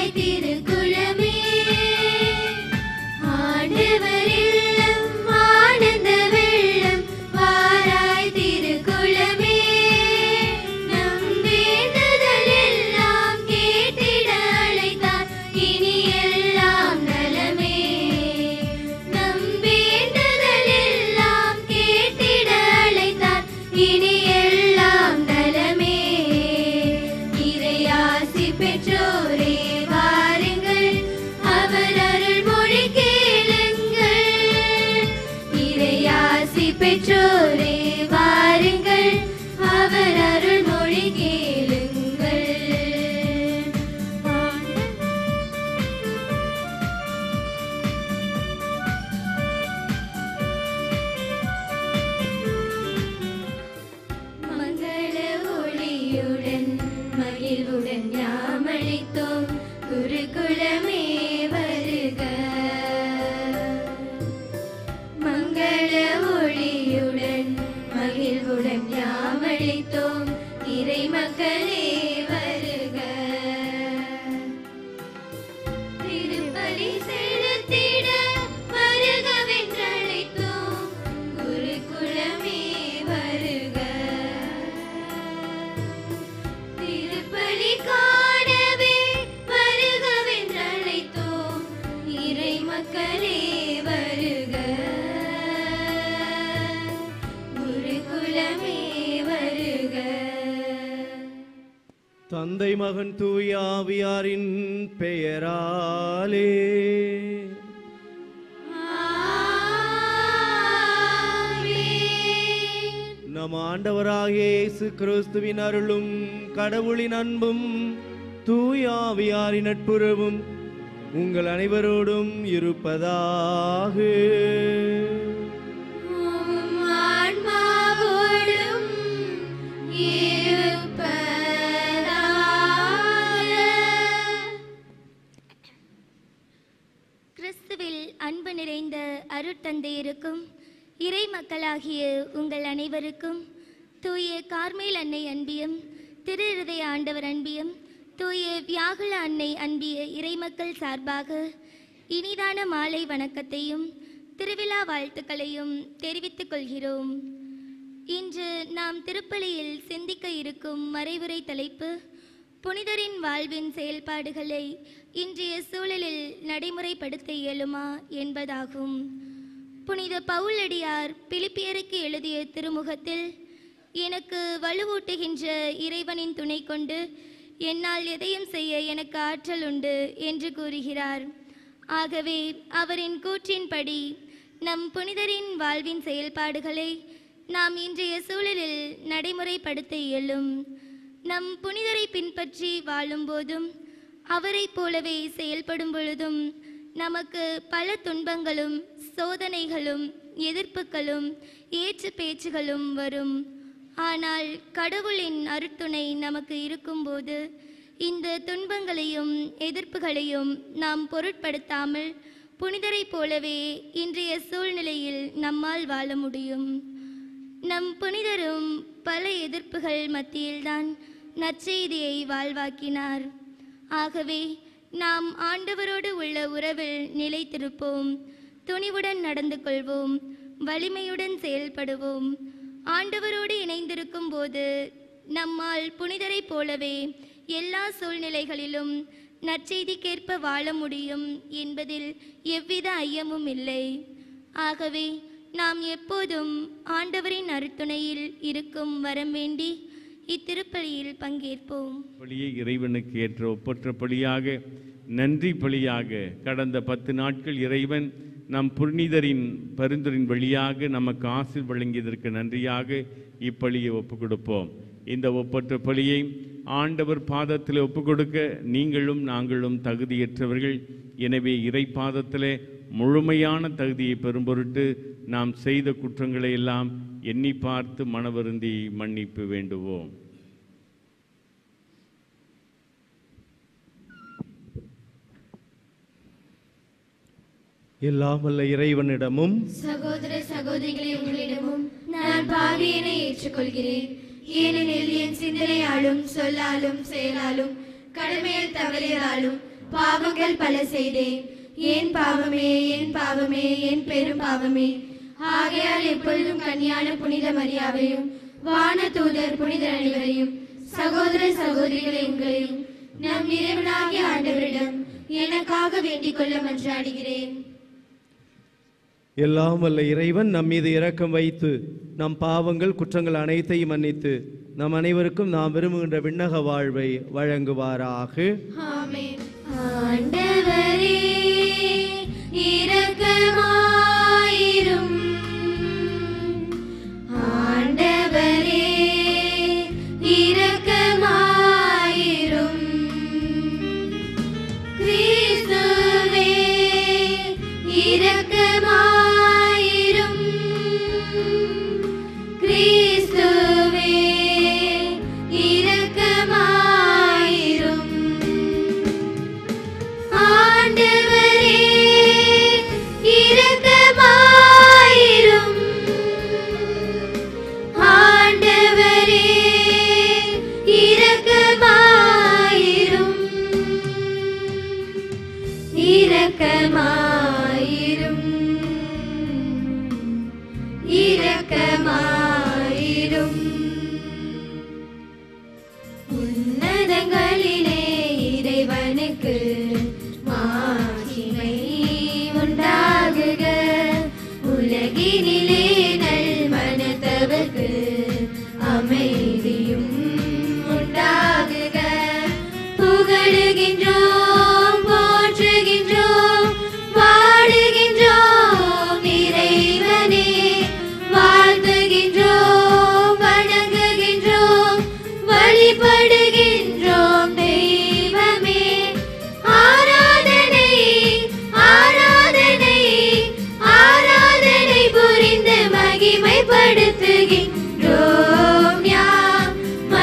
வாராய் திருக்குளமே ஆண்டவர் இல்லம் ஆனந்த வெள்ளம் வாராய் திருக்குளமே நம் வேண்டுதல் எல்லாம் கேட்டிட அழைத்தார் இனி எல்லாம் நலமே நம் வேண்டுதல் எல்லாம் கேட்டிட அழைத்தார் இனி எல்லாம் நலமே இறையாசி பெற்றோரே வாருங்கள் அவர் அருள் மொழி கேளுங்கள் இறையாசி பெற்றோரே வாருங்கள் அவர் அருள் மொழி கேளுங்கள் மங்கள ஒளியுடன் மகிழ்வுடன் யாமளித்தோம் குருகுலமே வருக மங்கள ஒளியுடன் மகிழ்வுடன் யாமளித்தோம் இறை மக்களே வருக திருப்பலி செலுத்திட வருகவென்றழைத்தோம் குருகுலமே வருக திருப்பலி காணவே வருகவென்றழைத்தோம் இறை மக்களே வருக குருகுலமே வருக தந்தை மகன் தூய ஆவியாரின் பெயராலே நம் ஆண்டவராகிய இயேசு கிறிஸ்துவின் அருளும் கடவுளின் அன்பும் தூய ஆவியாரின் நட்புறவும் உங்கள் அனைவரோடும் இருப்பதாக உம் ஆன்மாவோடும் இருப்பதாக. கிறிஸ்துவில் அன்பு நிறைந்த அருட்தந்தையருக்கும் இறை மக்களாகிய உங்கள் அனைவருக்கும் தூய கார்மேல் அன்னை அன்பியும் திரு இருதய ஆண்டவர் அன்பியும் தூய வியாகுல அன்னை அன்பிய இறைமக்கள் சார்பாக இனிதான மாலை வணக்கத்தையும் திருவிழா வாழ்த்துக்களையும் தெரிவித்துக் கொள்கிறோம் இன்று நாம் திருப்பலியில் சிந்திக்க இருக்கும் மறைவுரை தலைப்பு புனிதரின் வாழ்வின் செயல்பாடுகளை இன்றைய சூழலில் நடைமுறைப்படுத்த இயலுமா என்பதாகும் புனித பவுலடியார் பிலிப்பியருக்கு எழுதிய திருமுகத்தில் எனக்கு வலுவூட்டுகின்ற இறைவனின் துணை கொண்டு என்னால் எதையும் செய்ய எனக்கு ஆற்றல் உண்டு என்று கூறுகிறார் ஆகவே அவரின் கூற்றின்படி நம் புனிதரின் வாழ்வின் செயல்பாடுகளை நாம் இன்றைய சூழலில் நடைமுறைப்படுத்த இயலும் நம் புனிதரை பின்பற்றி வாழும்போதும் அவரைப் போலவே செயல்படும் பொழுதும் நமக்கு பல துன்பங்களும் சோதனைகளும் எதிர்ப்புகளும் ஏற்று பேச்சுகளும் வரும் ஆனால் கடவுளின் அருட்துணை நமக்கு இருக்கும்போது இந்த துன்பங்களையும் எதிர்ப்புகளையும் நாம் பொருட்படுத்தாமல் புனிதரைப் போலவே இன்றைய சூழ்நிலையில் நம்மால் வாழ முடியும் நம் புனிதரும் பல எதிர்ப்புகள் மத்தியில்தான் நற்செய்தியை வாழ்வாக்கினார் ஆகவே நாம் ஆண்டவரோடு உள்ள உறவில் நிலைத்திருப்போம் துணிவுடன் நடந்து கொள்வோம் வலிமையுடன் செயல்படுவோம் ஆண்டவரோடு இணைந்திருக்கும் போது நம்மால் புனிதரைப் போலவே எல்லா சூழ்நிலைகளிலும் நற்செய்திக்கேற்ப வாழ முடியும் என்பதில் எவ்வித ஐயமும் இல்லை ஆகவே நாம் எப்போதும் ஆண்டவரின் அருத்துணையில் இருக்கும் வரம் வேண்டி இத்திருப்பலியில் பங்கேற்போம் பலியை இறைவனுக்கு ஏற்ற ஒப்பற்ற பலியாக நன்றி பலியாக கடந்த பத்து நாட்கள் இறைவன் நம் புனிதரின் பரிந்துரின் வழியாக நமக்கு ஆசிர் வழங்கியதற்கு நன்றியாக இப்பலியை ஒப்புக் கொடுப்போம் இந்த ஒப்பற்ற பலியை ஆண்டவர் பாதத்தில் ஒப்புக் கொடுக்க நீங்களும் நாங்களும் தகுதியற்றவர்கள் எனவே இறை பாதத்திலே முழுமையான தகுதியை பெறும் பொருட்டு நாம் செய்த குற்றங்களை எல்லாம் எண்ணி பார்த்து மனவருந்தி மன்னிப்பு வேண்டுவோம் எல்லாம் வல்ல இறைவனிடமும் சகோதர சகோதரிகளே உங்களிடமும் நான் பாவியனை ஏற்றுக்கொள்கிறேன் ஏனெனில் என் சிந்தனையாலும் சொல்லாலும் செயலாலும் கடமையில் தவறியதாலும் பாவங்கள் பல செய்தேன் என் பாவமே என் பாவமே என் பெரும் பாவமே ஆகையால் எப்பொழுதும் கன்னியான புனித மரியாவையும் வான தூதர் புனிதர் அனைவரையும் சகோதர சகோதரிகளை உங்களையும் நம் இறைவனாகிய ஆண்டவரிடம் எனக்காக வேண்டிக் கொள்ள மன்றாடுகிறேன் எல்லாம் வல்ல இறைவன் நம் மீது இரக்கம் வைத்து நம் பாவங்கள் குற்றங்கள் அனைத்தையும் மன்னித்து நம் அனைவருக்கும் நாம் விரும்புகின்ற விண்ணக வாழ்வை வழங்குவாராக ஆமென் ஆண்டவரே இரக்கமாயிரும் ஆண்டவரே இரக்கமாயிரும் கிறிஸ்துவே இரக்கமாயிரும் கிறிஸ்துவே இரக்கமாயிரும் ஆண்டவரே இரக்கமாயிரும் ஆண்டவரே இரக்கமாயிரும் இரக்கமாயிரும் இரக்கமாயிரும் உன்னதங்களிலே இறைவனுக்கு மாட்சிமை உண்டாகுக உலகினிலே நல் மனத்தவர்க்கு அமைதியும் உண்டாகுக புகழுகின்றோம் போற்றுகின்றோம் பாடுகின்றோம் இறைவனே வாழ்த்துகின்றோம் வணங்குகின்றோம் வழிபடுகின்றோம் தெய்வமே ஆராதனை ஆராதனை ஆராதனை புரிந்து மகிமைப்படுத்துகின்றோம் யாம்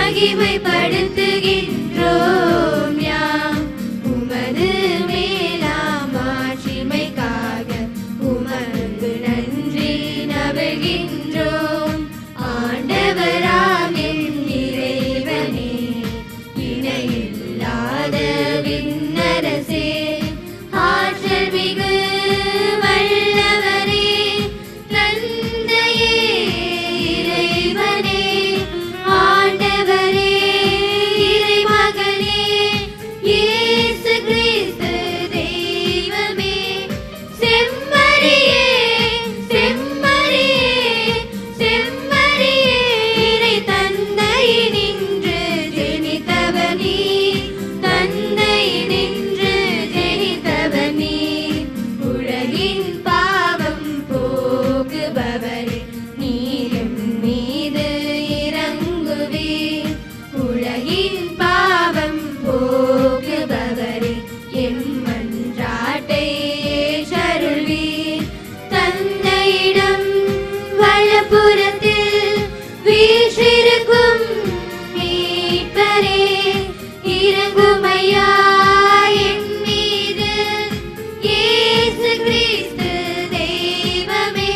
மகிமைப்படுத்துகின்றோம் யாம் உமது மேலாம் ஆட்சிமைக்காக உமக்கு நன்றி நவகின்றோம் ஆண்டவராம் என் இறைவனே இணையில்லாத விண்ணரசே ஆற்றல் மிகு வல்லவரே தந்தையே இறைவனே ஆண்டவரே இறைமகனே இயேசு கிறிஸ்து தெய்வமே செம்மறியே செம்மறியே செம்மறியே இறை தந்தை நின்று ஜெனித்தவர் நீ தந்தை நின்று ஜெனித்தவர் நீ உலகின் பாவம் போக்குபவரே நீரும் மீது இறங்குவீர் உலகின் பாவம் போக்குபவரே எம் மன்றாட்டை ஏற்றருள்வீர் தந்தையிடம் வலப்புறத்தில் வீற்றிருக்கும் மீட்பரே இறங்குமையா என் மீது இயேசு கிறிஸ்து தெய்வமே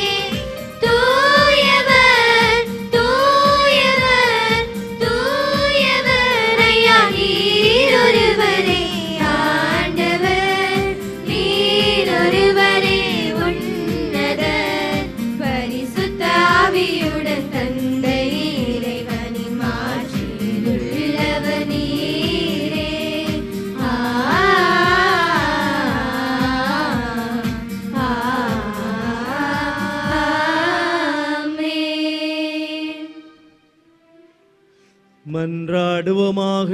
தூயவர் தூயவர் தூயவர் ஐயா நீரொருவரே ஆண்டவர் நீரொருவரே உன்னத பரிசுத்த ஆவியுடன் தந்தை இறைவனின் மாற்றியுள்ளவர் நீரே ஆமென். மன்றாடுவோமாக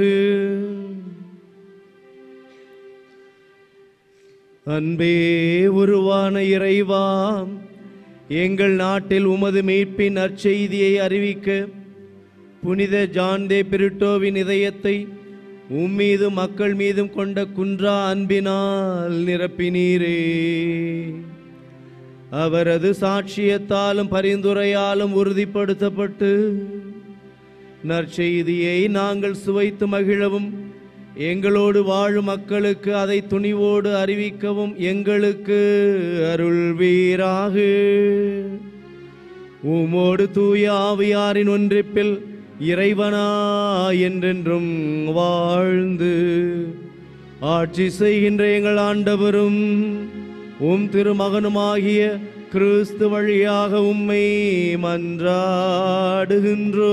அன்பே உருவான இறைவாம் எங்கள் நாட்டில் உமது மீட்பின் நற்செய்தியை அறிவிக்க புனித ஜான்தே பிரிட்டோவின் இதயத்தை உம்மீதும் மக்கள் மீதும் கொண்ட குன்றா அன்பினால் நிரப்பினீரே அவரது சாட்சியத்தாலும் பரிந்துரையாலும் உறுதிப்படுத்தப்பட்டு நற்செய்தியை நாங்கள் சுவைத்து மகிழவும் எங்களோடு வாழும் மக்களுக்கு அதை துணிவோடு அறிவிக்கவும் எங்களுக்கு அருள்வீராக உமோடு தூய ஆவியாரின் ஒன்றிப்பில் இறைவனா என்றென்றும் வாழ்ந்து ஆட்சி செய்கின்ற எங்கள் ஆண்டவரும் உம் திருமகனுமாகிய கிறிஸ்து வழியாக உம்மை மன்றாடுகின்றோ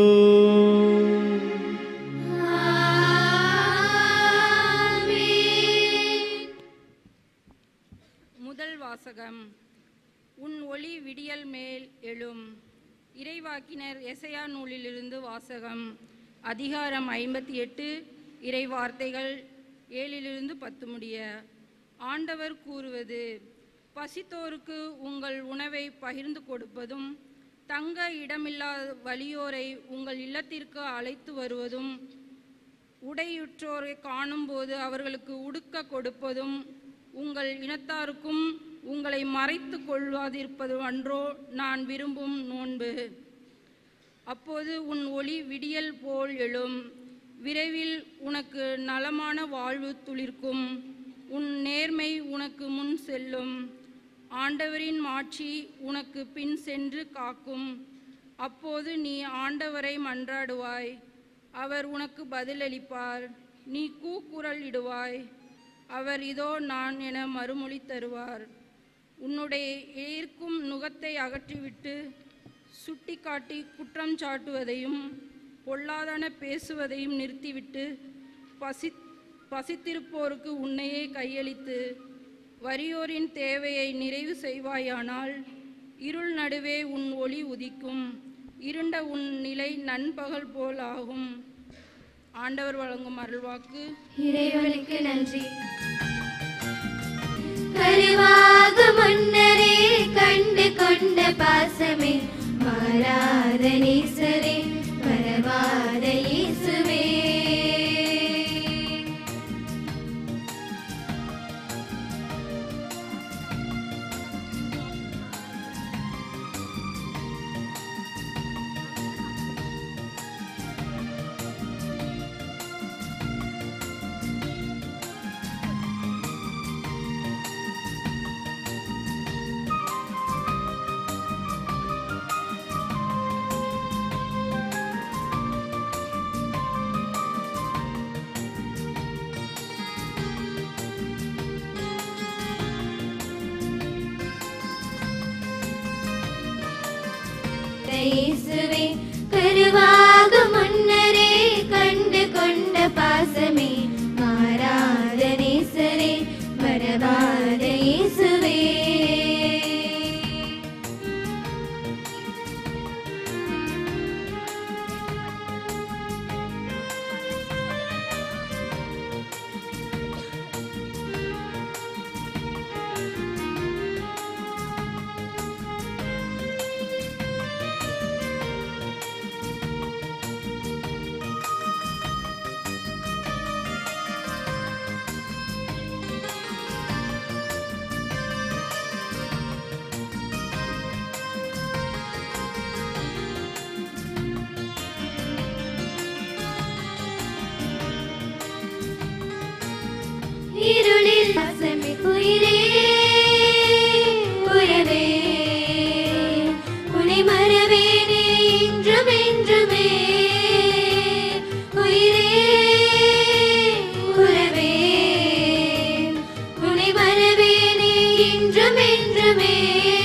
முதல் வாசகம் உன் ஒளி விடியல் மேல் எழும் இறைவாக்கினர் எசையா நூலிலிருந்து வாசகம் அதிகாரம் ஐம்பத்தி எட்டு இறை வார்த்தைகள் ஏழிலிருந்து பத்து முடிய ஆண்டவர் கூறுவது பசித்தோருக்கு உங்கள் உணவை பகிர்ந்து கொடுப்பதும் தங்க இடமில்லாத வலியோரை உங்கள் இல்லத்திற்கு அழைத்து வருவதும் உடையுற்றோரை காணும்போது அவர்களுக்கு உடுக்க கொடுப்பதும் உங்கள் இனத்தாருக்கும் உங்களை மறைத்து கொள்வாதிருப்பது அன்றோ நான் விரும்பும் நோன்பு அப்போது உன் ஒளி விடியல் போல் எழும் விரைவில் உனக்கு நலமான வாழ்வு துளிர்க்கும் உன் நேர்மை உனக்கு முன் செல்லும் ஆண்டவரின் மாட்சி உனக்கு பின் சென்று காக்கும் அப்போது நீ ஆண்டவரை மன்றாடுவாய் அவர் உனக்கு பதிலளிப்பார் நீ கூக்குரல் இடுவாய் அவர் இதோ நான் என மறுமொழி தருவார் உன்னுடைய ஏற்கும் நுகத்தை அகற்றிவிட்டு சுட்டிக்காட்டி குற்றம் சாட்டுவதையும் பொல்லாதன பேசுவதையும் நிறுத்திவிட்டு பசி பசித்திருப்போருக்கு உன்னையே கையளித்து வறியோரின் தேவையை நிறைவு செய்வாயானால் இருள் நடுவே உன் ஒளி உதிக்கும் இருண்ட உன் நிலை நண்பகல் போல் ஆகும் ஆண்டவர் வழங்கும் அருள்வாக்கு இறைவனுக்கு நன்றி கருவாக முன்னரே கண்டு கொண்ட பாசமே மாறாத நேசரே மறவாத இயேசுவே இயேசுவே கருவாக முன்னரே கண்டு கொண்ட பாசமே மாறாத நேசரே மறவாத இயேசுவே இருளில் வாசமே உயிரே உறவே உன்னை மறவேனே இன்றும் என்றுமே உயிரே உறவே உன்னை மறவேனே இன்றும் என்றுமே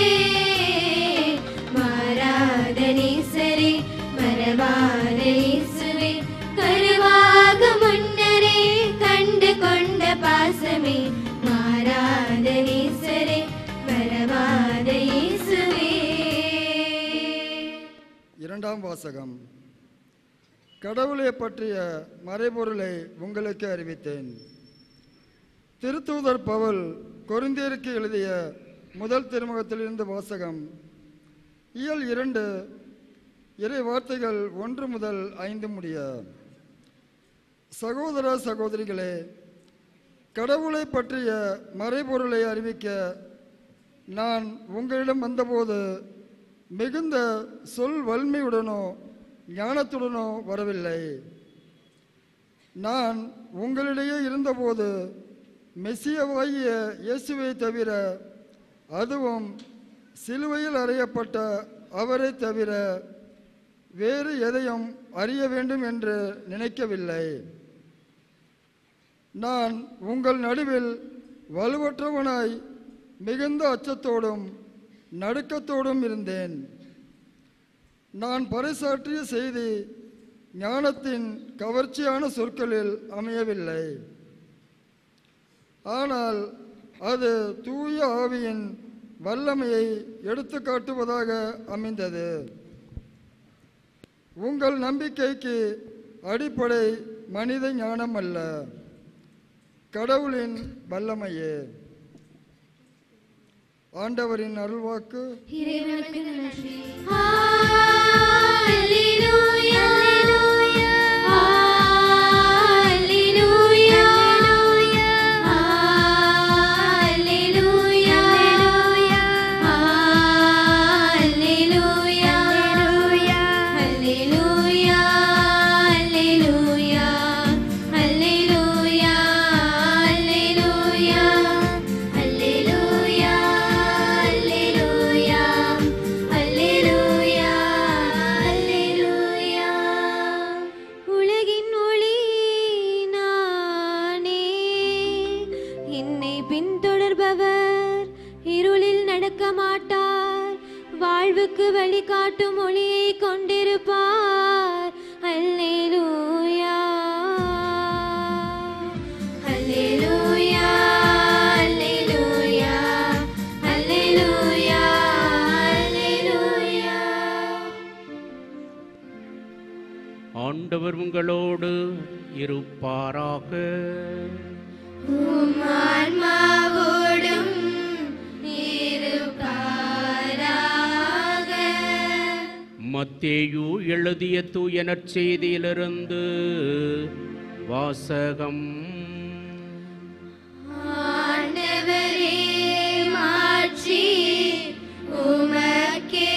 மாறாத நேசரே மறவாத இயேசுவே கருவாக முன்னரே கண்டு கொண்ட பாசமே மாறாத நேசரே மறவாத இயேசுவே இரண்டாம் வாசகம் கடவுளை பற்றிய மறைபொருளை உங்களுக்கு அறிவித்தேன் திருத்தூதர் பவுல் கொரிந்தியருக்கு எழுதிய முதல் திருமுகத்திலிருந்து வாசகம் இயல் இரண்டு இறை வார்த்தைகள் ஒன்று முதல் ஐந்து முடிய சகோதர சகோதரிகளே கடவுளை பற்றிய மறைபொருளை அறிவிக்க நான் உங்களிடம் வந்தபோது மிகுந்த சொல் வலிமையுடனோ ஞானத்துடனோ வரவில்லை நான் உங்களிடையே இருந்தபோது மெஸ்ஸியவாகிய இயேசுவை தவிர அதுவும் சிலுவையில் அறையப்பட்ட அவரை தவிர வேறு எதையும் அறிய வேண்டும் என்று நினைக்கவில்லை நான் உங்கள் நடுவில் வலுவற்றவனாய் மிகுந்த அச்சத்தோடும் நடுக்கத்தோடும் இருந்தேன் நான் பறைசாற்றிய செய்தி ஞானத்தின் கவர்ச்சியான சொற்களில் அமையவில்லை ஆனால் அது தூய ஆவியின் வல்லமையை எடுத்து காட்டுவதாக அமைந்தது உங்கள் நம்பிக்கைக்கு அடிப்படை மனித ஞானம் அல்ல கடவுளின் வல்லமையே ஆண்டவரின் அருள்வாக்கு இறைவனுக்கு நன்றி Hallelujah. Hallelujah. Hallelujah. Hallelujah. Hallelujah. Hallelujah. Hallelujah. Hallelujah. Hallelujah. Hallelujah. Hallelujah. Hallelujah. உலகின் ஒளி நானே என்னை பின்தொடர்பவர் இருளில் நடக்க மாட்டார் வாழ்வுக்கு வழிகாட்டும் ஒளியை கொண்டிருப்பார் அல்லேலூயா அல்லேலூயா அல்லேலூயா அல்லேலூயா அல்லேலூயா ஆண்டவர் உங்களோடு இருப்பாராக உம் ஆன்மாவோடும் இருப்பாராக மத்தேயு எழுதிய தூய நற்செய்தியிலிருந்து வாசகம் ஆண்டவரே மாட்சி உமக்கே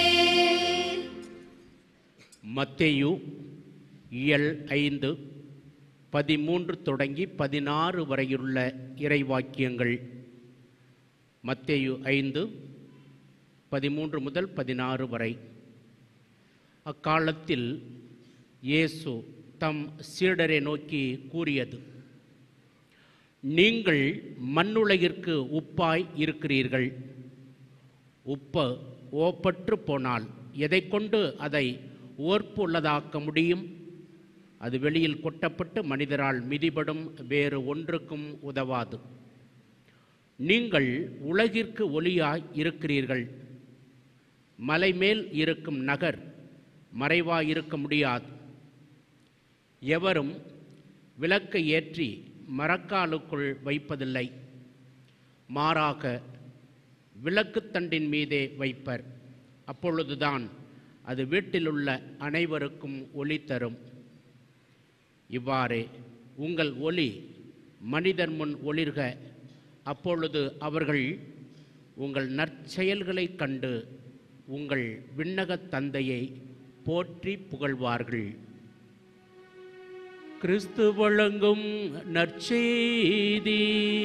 மத்தேயு இயல் ஐந்து பதிமூன்று தொடங்கி பதினாறு வரையுள்ள இறைவாக்கியங்கள் மத்தேயு ஐந்து பதிமூன்று முதல் பதினாறு வரை அக்காலத்தில் இயேசு தம் சீடரை நோக்கி கூறியது நீங்கள் மண்ணுலகிற்கு உப்பாய் இருக்கிறீர்கள் உப்பு ஓப்பற்று போனால் எதை கொண்டு அதை ஓர்ப்புள்ளதாக்க முடியும் அது வெளியில் கொட்டப்பட்டு மனிதரால் மிதிபடும் வேறு ஒன்றுக்கும் உதவாது நீங்கள் உலகிற்கு ஒளியாய் இருக்கிறீர்கள் மலை மேல் இருக்கும் நகர் மறைவாய் இருக்க முடியாது எவரும் விளக்கை ஏற்றி மரக்காலுக்குள் வைப்பதில்லை மாறாக விளக்குத்தண்டின் மீதே வைப்பர் அப்பொழுதுதான் அது வீட்டிலுள்ள அனைவருக்கும் ஒளி தரும் இவ்வாறே உங்கள் ஒளி மனிதர் முன் ஒளிர்க அப்பொழுது அவர்கள் உங்கள் நற்செயல்களைக் கண்டு உங்கள் விண்ணகத் தந்தையை போற்றி புகழ்வார்கள் கிறிஸ்து வழங்கும் நற்செய்தி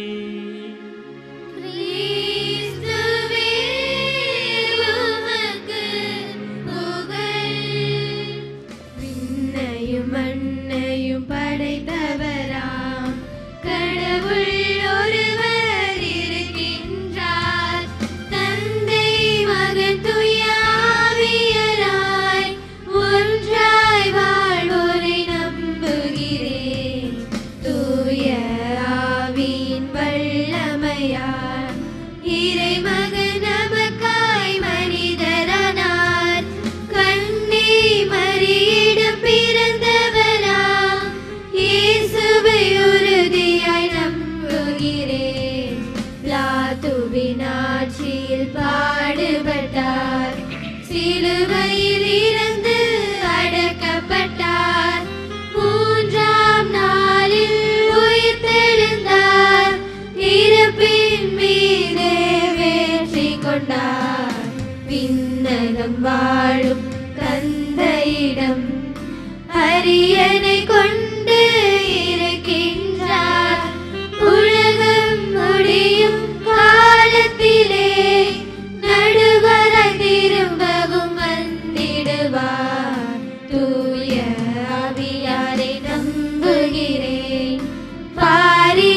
கிறிஸ்துவே உமக்கு புகழ் விண்ணையும் மண்ணையும் படைத்தவராம் கடவுள் ஒருவர் இருக்கின்றார் தந்தை மகன் தூய ஆவியராய் ஒன்றாய் வாழ்வோரை நம்புகிறேன் தூய ஆவியின் வல்லமையால் இறைமகன் நமக்காய் மனிதரானார் கண்ணே மறியிடம் பிறந்தவராம் இயேசுவை உறுதியாய் நம்புகிறேன் பிளாத்துவின் ஆட்சியில் பாடுபட்டார் சிலுவையில் இருந்து அடக்கப்பட்டார் மூன்றாம் நாளில் உயிர்த்தெழுந்தார் இறப்பின் மீதே வெற்றி கொண்டார் விண்ணகம் வாழும் தந்தையிடம் அரியணை கொண்டு இருக்கின்றார் உலகம் முடியும் காலத்திலே நடுவராய் திரும்பவும் வந்திடுவார் தூய ஆவியாரை நம்புகிறேன் பாரி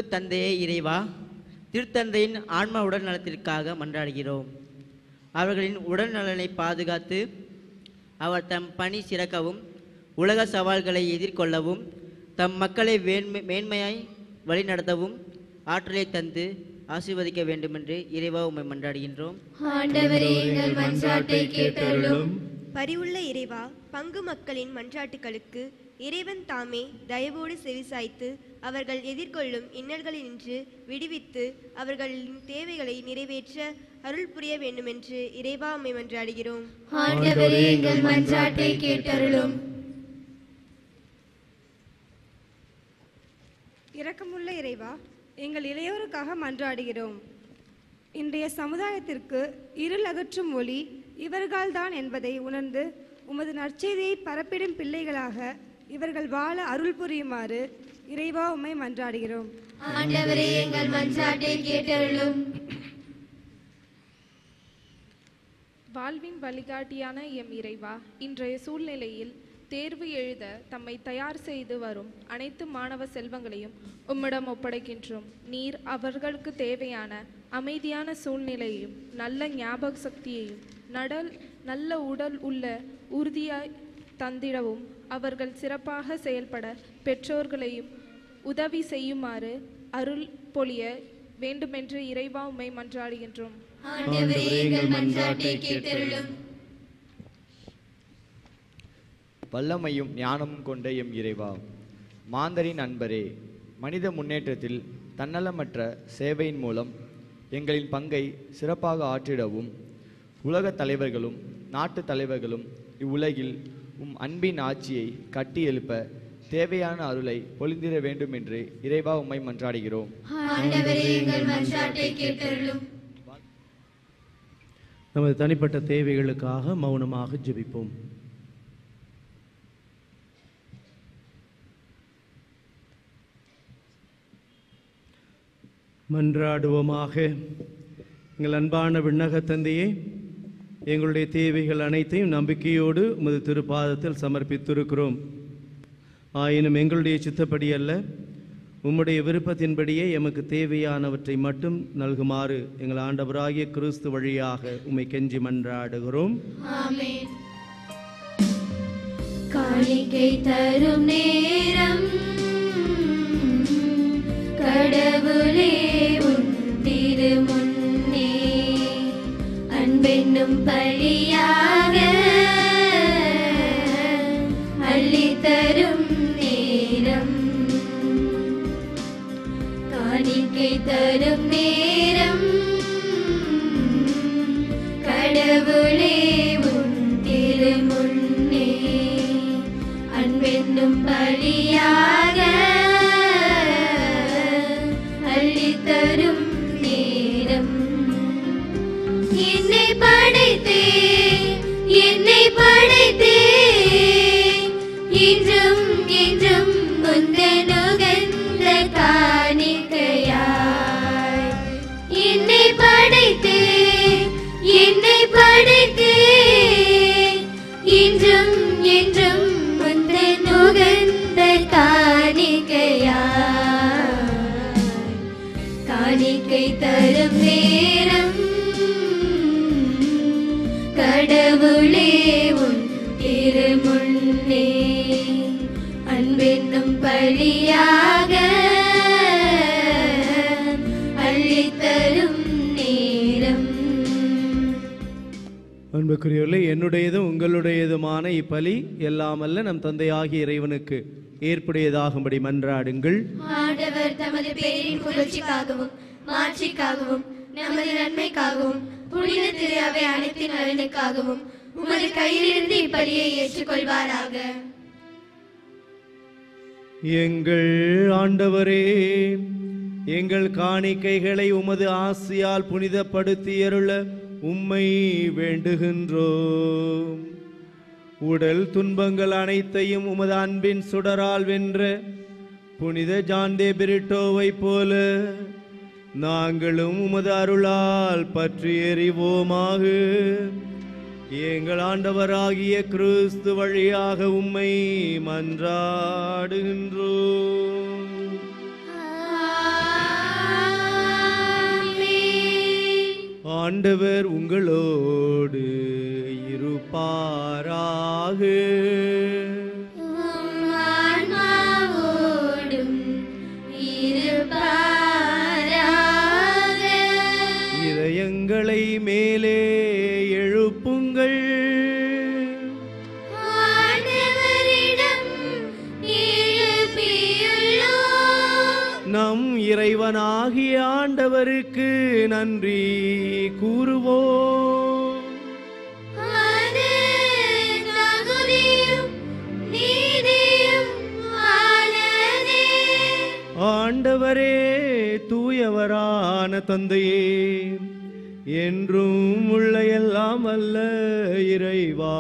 தந்தையே இறைவா திருத்தந்தையின் ஆன்ம உடல் நலத்திற்காக மன்றாடுகிறோம் அவர்களின் உடல் நலனை பாதுகாத்து அவர் தம் பணி சிறக்கவும் உலக சவால்களை எதிர்கொள்ளவும் தம் மக்களை வேண்மை மேன்மையாய் வழிநடத்தவும் ஆற்றலை தந்து ஆசீர்வதிக்க வேண்டுமென்று இறைவா உம்மை மன்றாடுகின்றோம் ஆண்டவரே எங்கள் மன்றாட்டை கேட்டருளும் பரிவுள்ள இறைவா பங்கு மக்களின் மன்றாட்டுகளுக்கு இறைவன் தாமே தயவோடு செவிசாய்த்து அவர்கள் எதிர்கொள்ளும் இன்னல்களினின்று விடுவித்து அவர்களின் தேவைகளை நிறைவேற்ற அருள் புரிய வேண்டுமென்று இறைவா உம்மை மன்றாடுகிறோம் ஆண்டவரே எங்கள் மன்றாட்டை கேட்டருளும் இரக்கமுள்ள இறைவா எங்கள் இளையோருக்காக மன்றாடுகிறோம் இன்றைய சமுதாயத்திற்கு இருள் அகற்றும் ஒளி இவர்கள்தான் என்பதை உணர்ந்து உமது நற்செய்தியை பரப்பிடும் பிள்ளைகளாக இவர்கள் வாழ அருள் புரியுமாறு இறைவா உம்மை மன்றாடுகிறோம் ஆண்டவரே எங்கள் மன்றாட்டை கேட்டருளும் வாழ்வின் வழிகாட்டியான எம் இறைவா இன்றைய சூழ்நிலையில் தேர்வு எழுத தம்மை தயார் செய்து வரும் அனைத்து மாணவ செல்வங்களையும் உம்மிடம் ஒப்படைக்கின்றோம் நீர் அவர்களுக்கு தேவையான அமைதியான சூழ்நிலையையும் நல்ல ஞாபக சக்தியையும் நடல் நல்ல உடல் உள்ள உறுதியாய் தந்திடவும் அவர்கள் சிறப்பாக செயல்பட பெற்றோர்களையும் உதவி செய்யுமாறு அருள் பொழிய வேண்டுமென்று இறைவா உம்மை மன்றாடுகின்றோம் ஆண்டவரே எங்கள் மன்றாட்டை கேட்டருளும் வல்லமையும் ஞானமும் கொண்ட எம் இறைவா மாந்தரின் அன்பரே மனித முன்னேற்றத்தில் தன்னலமற்ற சேவையின் மூலம் எங்களின் பங்கை சிறப்பாக ஆற்றிடவும் உலகத் தலைவர்களும் நாட்டு தலைவர்களும் இவ்வுலகில் உம் அன்பின் ஆட்சியை கட்டி எழுப்ப தேவையான அருளை பொழிந்திட வேண்டும் என்று இறைவா உம்மை மன்றாடுகிறோம் ஆண்டவரே எங்கள் மன்றாட்டை கேட்டருளும் நமது தனிப்பட்ட தேவைகளுக்காக மௌனமாக ஜெபிப்போம் மன்றாடுவோமாக எங்கள் அன்பான விண்ணக தந்தையே எங்களுடைய தேவைகள் அனைத்தையும் நம்பிக்கையோடு உமது திருப்பாதத்தில் சமர்ப்பித்திருக்கிறோம் ஆயினும் எங்களுடைய சித்தப்படி அல்ல உம்முடைய விருப்பத்தின்படியே எமக்கு தேவையானவற்றை மட்டும் நல்குமாறு எங்கள் ஆண்டவராகிய கிறிஸ்து வழியாக உம்மை கெஞ்சி மன்றாடுகிறோம் ஆமென் காணிக்கை தரும் நேரம் கடவுளே உன் திருமுன்னே அன்பென்னும் பலியாக அள்ளி தரும் நேரம் காணிக்கை தரும் நேரம் கடவுளே உன் திருமுன்னே அன்பென்னும் பலியாக அள்ளித்தரும் நேரம் என்னை படைத்தே என்னை படைத்தே இன்றும் என்றும் முந்தனுகந்த காணிக்கையாய் என்னை படைத்தே என்னை படைத்தே இன்றும் என்றும் முந்தனுகந்த காணிக்கையாய் காணிக்கை தரும் நேரம் கடவுளே உன் திருமுன்னே அன்பென்னும் பலியாக அள்ளித்தரும் நேரம் அன்புக்குரியவர்களே என்னுடையதும் உங்களுடையதுமான இப்பலி எல்லாமல்ல நம் தந்தையாகிய இறைவனுக்கு ஏற்புடையதாகும்படி மன்றாடுங்கள் ஆண்டவர் தமது பேரின் புகழ்ச்சிக்காகவும் மாட்சிக்காகவும் நமது நன்மைக்காகவும் புனித திரு அவை அனைத்தின் நலனுக்காகவும் உமது கையிலிருந்து இப்படியை ஏற்றுக்கொள்வாராக எங்கள் ஆண்டவரே எங்கள் காணிக்கைகளை உமது ஆசியால் புனிதப்படுத்தியருள உம்மை வேண்டுகின்றோம் உடல் துன்பங்கள் அனைத்தையும் உமது அன்பின் சுடரால் வென்ற புனித ஜான்தே பிரிட்டோவை போல நாங்களும் உமது அருளால் பற்றி எறிவோமாக எங்கள் ஆண்டவராகிய கிறிஸ்து வழியாக உம்மை மன்றாடுகின்றோம் ஆண்டவர் உங்களோடு இருப்பாராக ஆன்மாவோடும் இருப்பாராக இதயங்களை மேலே எழுப்புங்கள் ஆண்டவரிடம் எழுப்பியுள்ளோம் நம் இறைவனாகிய ஆண்டவருக்கு நன்றி கூறுவோம் அது தகுதியும் நீதியும் ஆனதே ஆண்டவரே தூயவரான தந்தையே என்றும் உள்ள எல்லாம் அல்ல இறைவா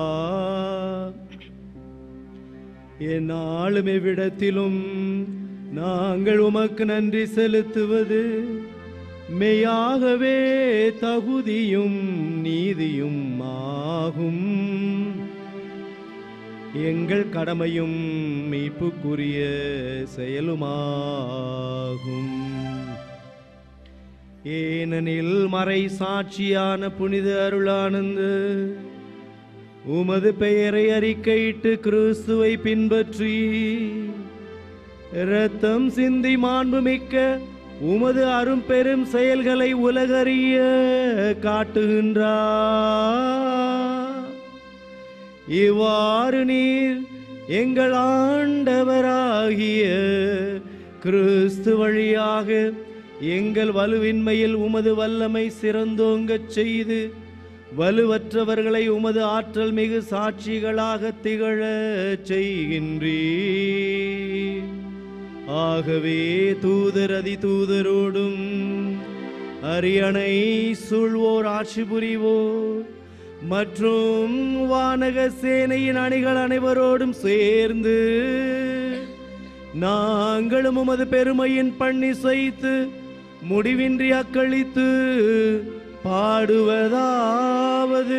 என்னாலும் எவ்விடத்திலும் நாங்கள் உமக்கு நன்றி செலுத்துவது மெய்யாகவே தகுதியும் நீதியும் ஆகும் எங்கள் கடமையும் மீட்புக்குரிய செயலுமாகும் ஏனெனில் மறை சாட்சியான புனித அருளானந்த உமது பெயரை அறிக்கையிட்டு கிறிஸ்துவை பின்பற்றி இரத்தம் சிந்தி மாண்புமிக்க உமது அரும்பெரும் செயல்களை உலகறிய காட்டுகின்றார் இவ்வாறு நீர் எங்கள் ஆண்டவராகிய கிறிஸ்து வழியாக எங்கள் வலுவின்மையில் உமது வல்லமை சிறந்தோங்கச் செய்து வலுவற்றவர்களை உமது ஆற்றல் மிகு சாட்சிகளாக திகழச் செய்கின்றீர் ஆகவே தூதர் அதி தூதரோடும் அரியணை சூழ்வோர் ஆட்சி புரிவோர் மற்றும் வானக சேனையின் அணிகள் அனைவரோடும் சேர்ந்து நாங்களும் உமது பெருமையின் பண்ணி செய்து முடிவின்றி அக்களித்து பாடுவதாவது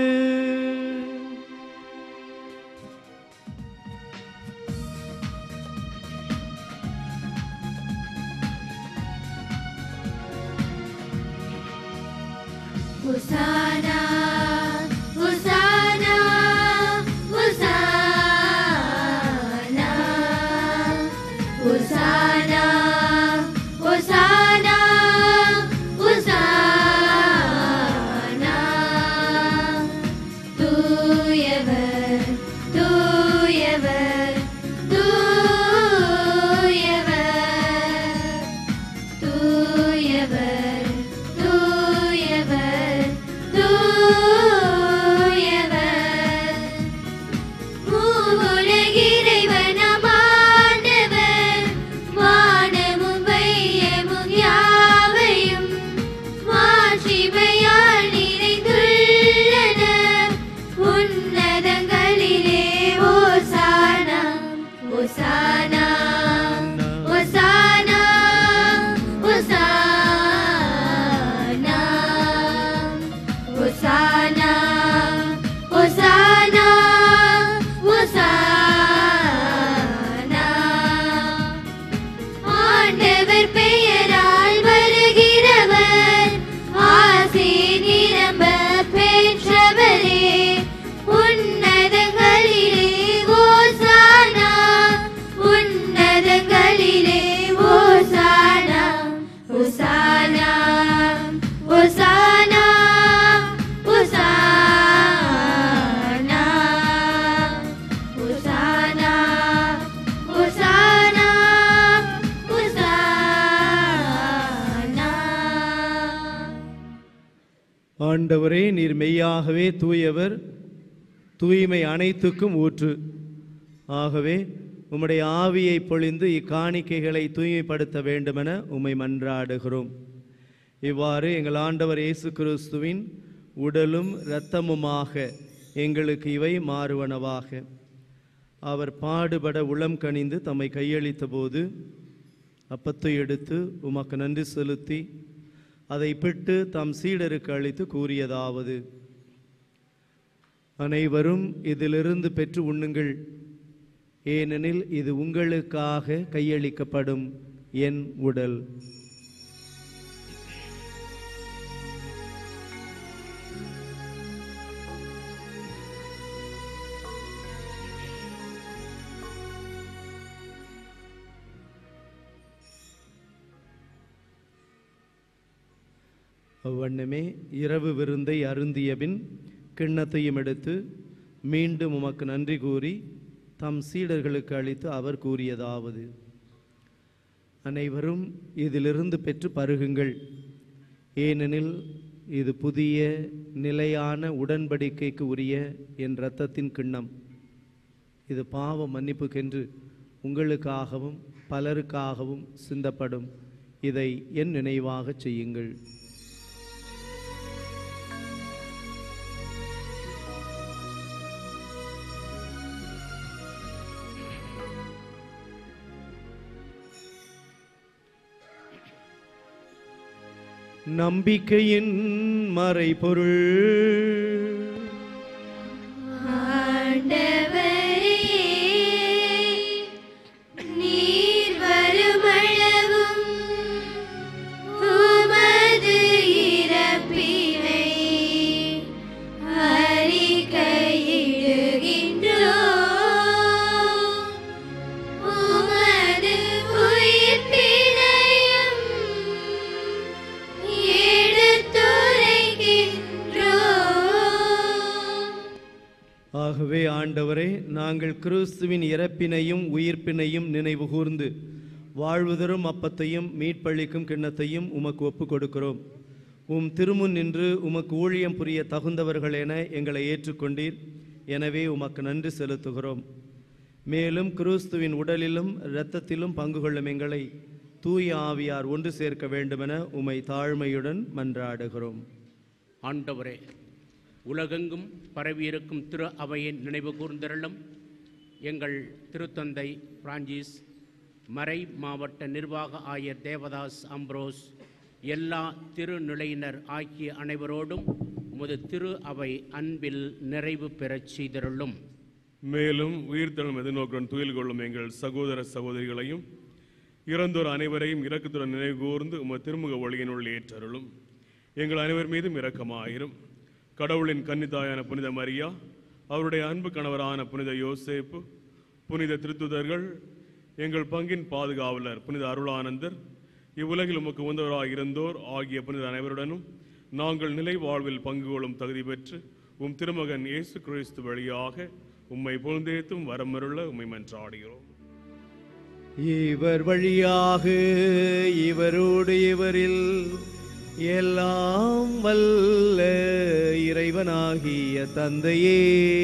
Hosanna, Hosanna, Hosanna, Hosanna, Hosanna, Hosanna. தூயவர், தூயவர், தூயவர், தூயவர், தூயவர், தூயவர். மூவுலகிறைவனாம் ஆண்டவர், வானமும் வையமும் யாவையும் மாட்சிமையால் நிறைந்துள்ளன. உன்னதங்களிலே ஓசானா, ஓசானா, ஓசானா, ஓசானா. Hosanna, Hosanna, Hosanna. ஆண்டவர் பெயரால் வருகிறவர் ஆசி நிரம்ப பெற்றவரே உன்னதங்களிலே ஓசானா உன்னதங்களிலே ஓசானா ஓசானா ஓசானா ஓசானா ஓசானா ஓசானா ஓசானா ஆண்டவரே நீர் மெய்யாகவே தூயவர் தூய்மை அனைத்துக்கும் ஊற்று ஆகவே உம்முடைய ஆவியை பொழிந்து இக்காணிக்கைகளை தூய்மைப்படுத்த வேண்டுமென உம்மை மன்றாடுகிறோம் இவ்வாறு எங்கள் ஆண்டவர் இயேசு கிறிஸ்துவின் உடலும் இரத்தமுமாக எங்களுக்கு இவை மாறுவனவாக அவர் பாடுபட உளம் கனிந்து தம்மை கையளித்த போது அப்பத்தை எடுத்து உமக்கு நன்றி செலுத்தி அதை பிட்டு தம் சீடருக்கு அளித்து கூறியதாவது அனைவரும் இதிலிருந்து பெற்று உண்ணுங்கள் ஏனெனில் இது உங்களுக்காக கையளிக்கப்படும் என் உடல் அவ்வண்ணமே இரவு விருந்தை அருந்தியபின் கிண்ணத்தையும் எடுத்து மீண்டும் உமக்கு நன்றி கூறி தம் சீடர்களுக்கு அளித்து அவர் கூறியதாவது அனைவரும் இதிலிருந்து பெற்று பருகுங்கள் ஏனெனில் இது புதிய நிலையான உடன்படிக்கைக்கு உரிய என் இரத்தத்தின் கிண்ணம் இது பாவ மன்னிப்புக்கென்று உங்களுக்காகவும் பலருக்காகவும் சிந்தப்படும் இதை என் நினைவாகச் செய்யுங்கள் நம்பிக்கையின் மறைபொருள் ஆண்டவரே நீர் வருமளவும் உமது இறப்பினை அறிக்கையிடுகின்றோம் உமது உயிர்ப்பினையும் எடுத்துரைக்கின்றோம் ஆகவே ஆண்டவரே நாங்கள் கிறிஸ்துவின் இறப்பினையும் உயிர்ப்பினையும் நினைவு கூர்ந்து வாழ்வு தரும் அப்பத்தையும் மீட்பளிக்கும் கிண்ணத்தையும் உமக்கு ஒப்புக் கொடுக்கிறோம் உம் திருமுன் நின்று உமக்கு ஊழியம் புரிய தகுந்தவர்கள் என எங்களை ஏற்றுக்கொண்டீர் எனவே உமக்கு நன்றி செலுத்துகிறோம் மேலும் கிறிஸ்துவின் உடலிலும் இரத்தத்திலும் பங்கு கொள்ளும் எங்களை தூய ஆவியார் ஒன்று சேர்க்க வேண்டுமென உமை தாழ்மையுடன் மன்றாடுகிறோம் ஆண்டவரே உலகெங்கும் பரவியிருக்கும் திரு அவையை நினைவு கூர்ந்திரளும் எங்கள் திருத்தந்தை பிரான்சிஸ் மறை மாவட்ட நிர்வாக ஆயர் தேவதாஸ் அம்ப்ரோஸ் எல்லா திருநிலையினர் ஆகிய அனைவரோடும் உமது திரு அவை அன்பில் நிறைவு பெறச் செய்திருளும் மேலும் உயிர்த்தெழும் எதிர்நோக்குடன் துயில் கொள்ளும் எங்கள் சகோதர சகோதரிகளையும் இறந்தோர் அனைவரையும் இரக்கத்துடன் நினைவு கூர்ந்து உமது திருமுக ஒளியினுள் ஏற்றருளும் எங்கள் அனைவர் மீதும் இரக்கமாயிரும் கடவுளின் கன்னித்தாயான புனித மரியா அவருடைய அன்பு கணவரான புனித யோசேப்பு புனித திருத்துதர்கள் எங்கள் பங்கின் பாதுகாவலர் புனித அருளானந்தர் இவ்வுலகில் உமக்கு உந்தவராக இருந்தோர் ஆகிய புனித அனைவருடனும் நாங்கள் நிலை வாழ்வில் பங்கு கொள்ளும் தகுதி பெற்று உம் திருமகன் இயேசு கிறிஸ்து வழியாக உம்மை புகழ்ந்தேத்தும் வரமருள உம்மை மன்றாடுகிறோம் இவர் வழியாக இவரோடு இவரில் எல்லாம் வல்ல இறைவனாகிய தந்தையே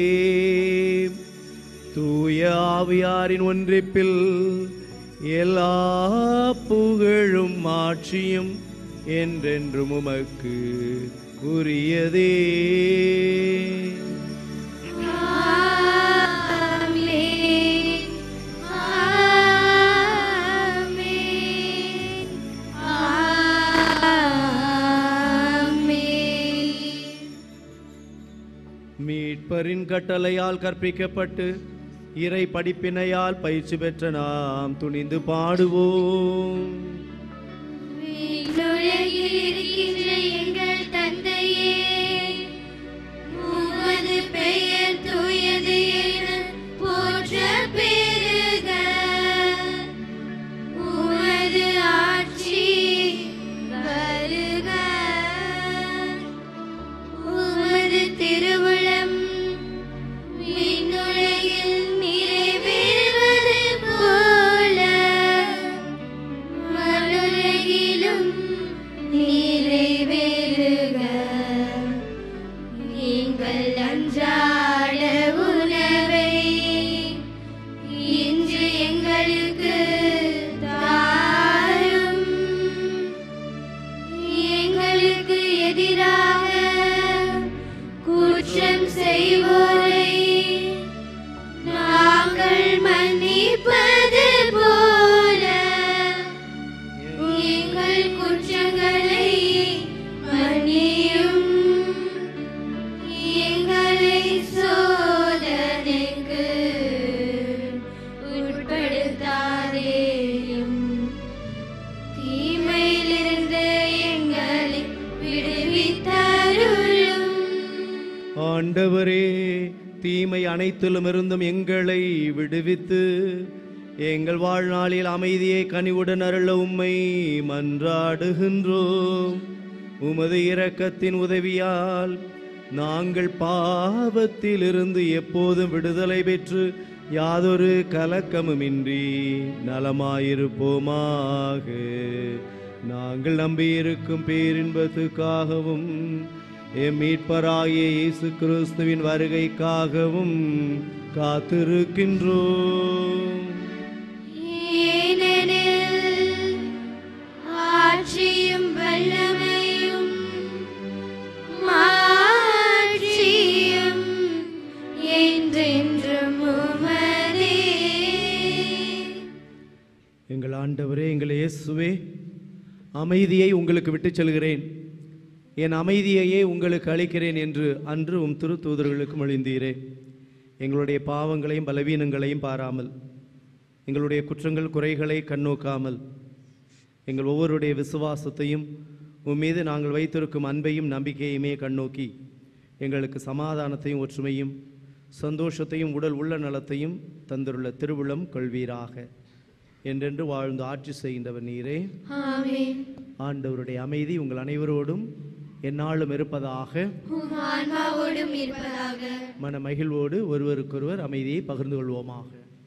தூய ஆவியாரின் ஒன்றிப்பில் எல்லா புகழும் ஆட்சியும் என்றென்றும் உமக்கு உரியதே ஆமென் ஆமென் ஆமென் மீட்பரின் கட்டளையால் கற்பிக்கப்பட்டு இறை படிப்பினையால் பயிற்சி பெற்ற நாம் துணிந்து பாடுவோம் விண்ணுலகில் இருக்கின்ற எங்கள் தந்தையே உமது பெயர் தூயது என போற்ற பெருக உமது ஆட்சி வருக உமது திருவுளம் விண்ணுலகில் நிறைவேறுவது போல மறுலகிலும் நிறைவேறுக எங்கள் அன்றாட உணவை இன்று எங்களுக்கு தாரும் எங்களுக்கு எதிராக குற்றம் செய்வோரை நாங்கள் மன்னிப்பது போல எங்கள் குற்றங்களை மன்னியும் எங்களை சோதனைக்கு உட்படுத்தாதேயும் தீமையிலிருந்து எங்களை விடுவித்தருளும் ஆண்டவரே தீமை அனைத்திலும் இருந்தும் எங்களை விடுவித்து எங்கள் வாழ்நாளில் அமைதியை கனிவுடன் அருள உம்மை மன்றாடுகின்றோம் உமது இரக்கத்தின் உதவியால் நாங்கள் பாவத்திலிருந்து எப்போதும் விடுதலை பெற்று யாதொரு கலக்கமுமின்றி நலமாயிருப்போமாக நாங்கள் நம்பியிருக்கும் பேரின்பத்துக்காகவும் எம் மீட்பராகிய இயேசு கிறிஸ்துவின் வருகைக்காகவும் காத்திருக்கின்றோம் ஏனெனில் ஆட்சியும் வல்லமையும் மாட்சியும் என்றென்றும் உமதே எங்கள் ஆண்டவரே எங்கள் இயேசுவே அமைதியை உங்களுக்கு விட்டுச் செல்கிறேன் என் அமைதியையே உங்களுக்கு அளிக்கிறேன் என்று அன்று உம் திருத்தூதர்களுக்கு மொழிந்தீரே எங்களுடைய பாவங்களையும் பலவீனங்களையும் பாராமல் எங்களுடைய குற்றங்கள் குறைகளை கண்ணோக்காமல் எங்கள் ஒவ்வொருடைய விசுவாசத்தையும் உம் மீது நாங்கள் வைத்திருக்கும் அன்பையும் நம்பிக்கையுமே கண்ணோக்கி எங்களுக்கு சமாதானத்தையும் ஒற்றுமையும் சந்தோஷத்தையும் உடல் உள்ள நலத்தையும் தந்துள்ள திருவுளம் கொள்வீராக என்றென்று வாழ்ந்து ஆட்சி செய்கின்றவர் நீரே ஆமென் ஆண்டவருடைய அமைதி உங்கள் அனைவரோடும் எந்நாளும் இருப்பதாக உம் ஆன்மாவோடும் இருப்பதாக மன மகிழ்வோடு ஒருவருக்கொருவர் அமைதியை பகிர்ந்து கொள்வோமாக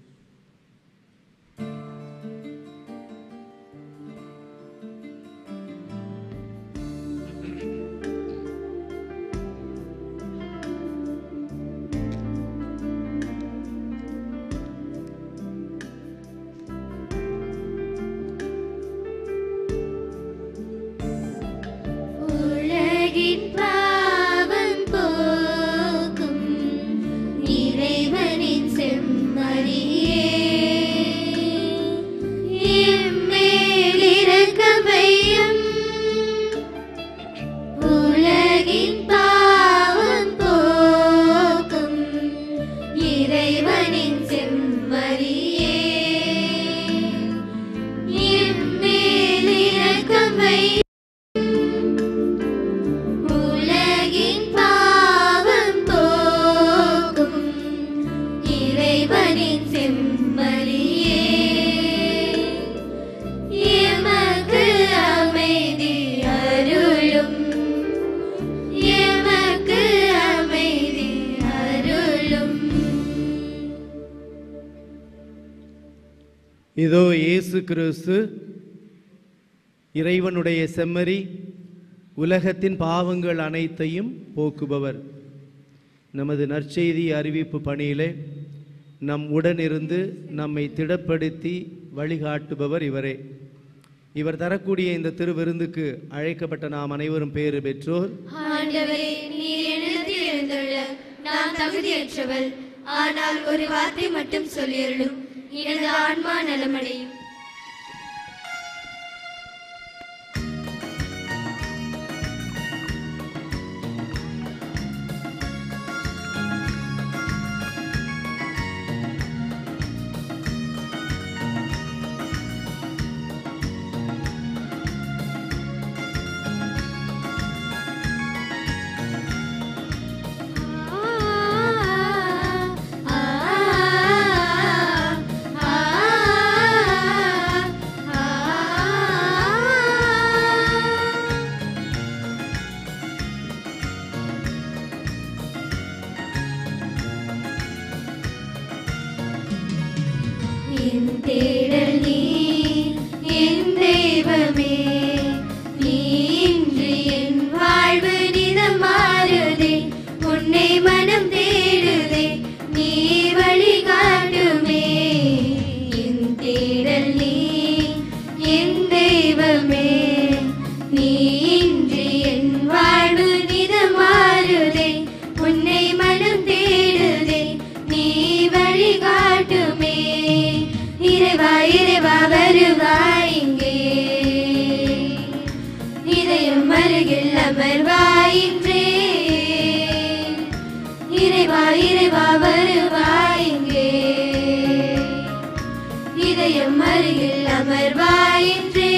உலகின் பாவம் போக்கும் இறைவனின் செம்மறியே எம்மேல் இரக்கமையும் உலகின் பாவம் போக்கும் இறைவனின் செம்மறியே எம்மேல் இரக்கமையும் உலகின் பாவம் போக்கும் இறைவனின் செம்மறியே எமக்கு அமைதி அருளும் எமக்கு அமைதி அருளும் இதோ இயேசு கிறிஸ்து இறைவனுடைய செம்மறி உலகத்தின் பாவங்கள் அனைத்தையும் போக்குபவர் நமது நற்செய்தி அறிவிப்பு பணியிலே நம் உடனிருந்து நம்மை திடப்படுத்தி வழிகாட்டுபவர் இவரே இவர் தரக்கூடிய இந்த திருவிருந்துக்கு அழைக்கப்பட்ட நாம் அனைவரும் பேறு பெற்றோர் ஆண்டவரே நீர் என்னிடத்தில் எழுந்துள்ள நான் தகுதியற்றவள் ஆனால் ஒரு வார்த்தை மட்டும் சொல்லியருளும் எனது ஆன்மா நலமடையும் என் தேடல் நீ என் தெய்வமே நீ இன்று என் வாழ்வு நிதம் மாறுதே உன்னை மனம் தேடுதே நீ வழிகாட்டுமே என் தேடல் நீ என் தெய்வமே நீ இன்று என் வாழ்வு நிதம் மாறுதே உன்னை மனம் தேடுதே நீ வழிகாட்டுமே இறைவா இறைவா வருவாய் இங்கே இதயம் அருகில் அமர்வாயின்றே இறைவா இறைவா வருவாய் இங்கே இதயம் அருகில் அமர்வாயின்றே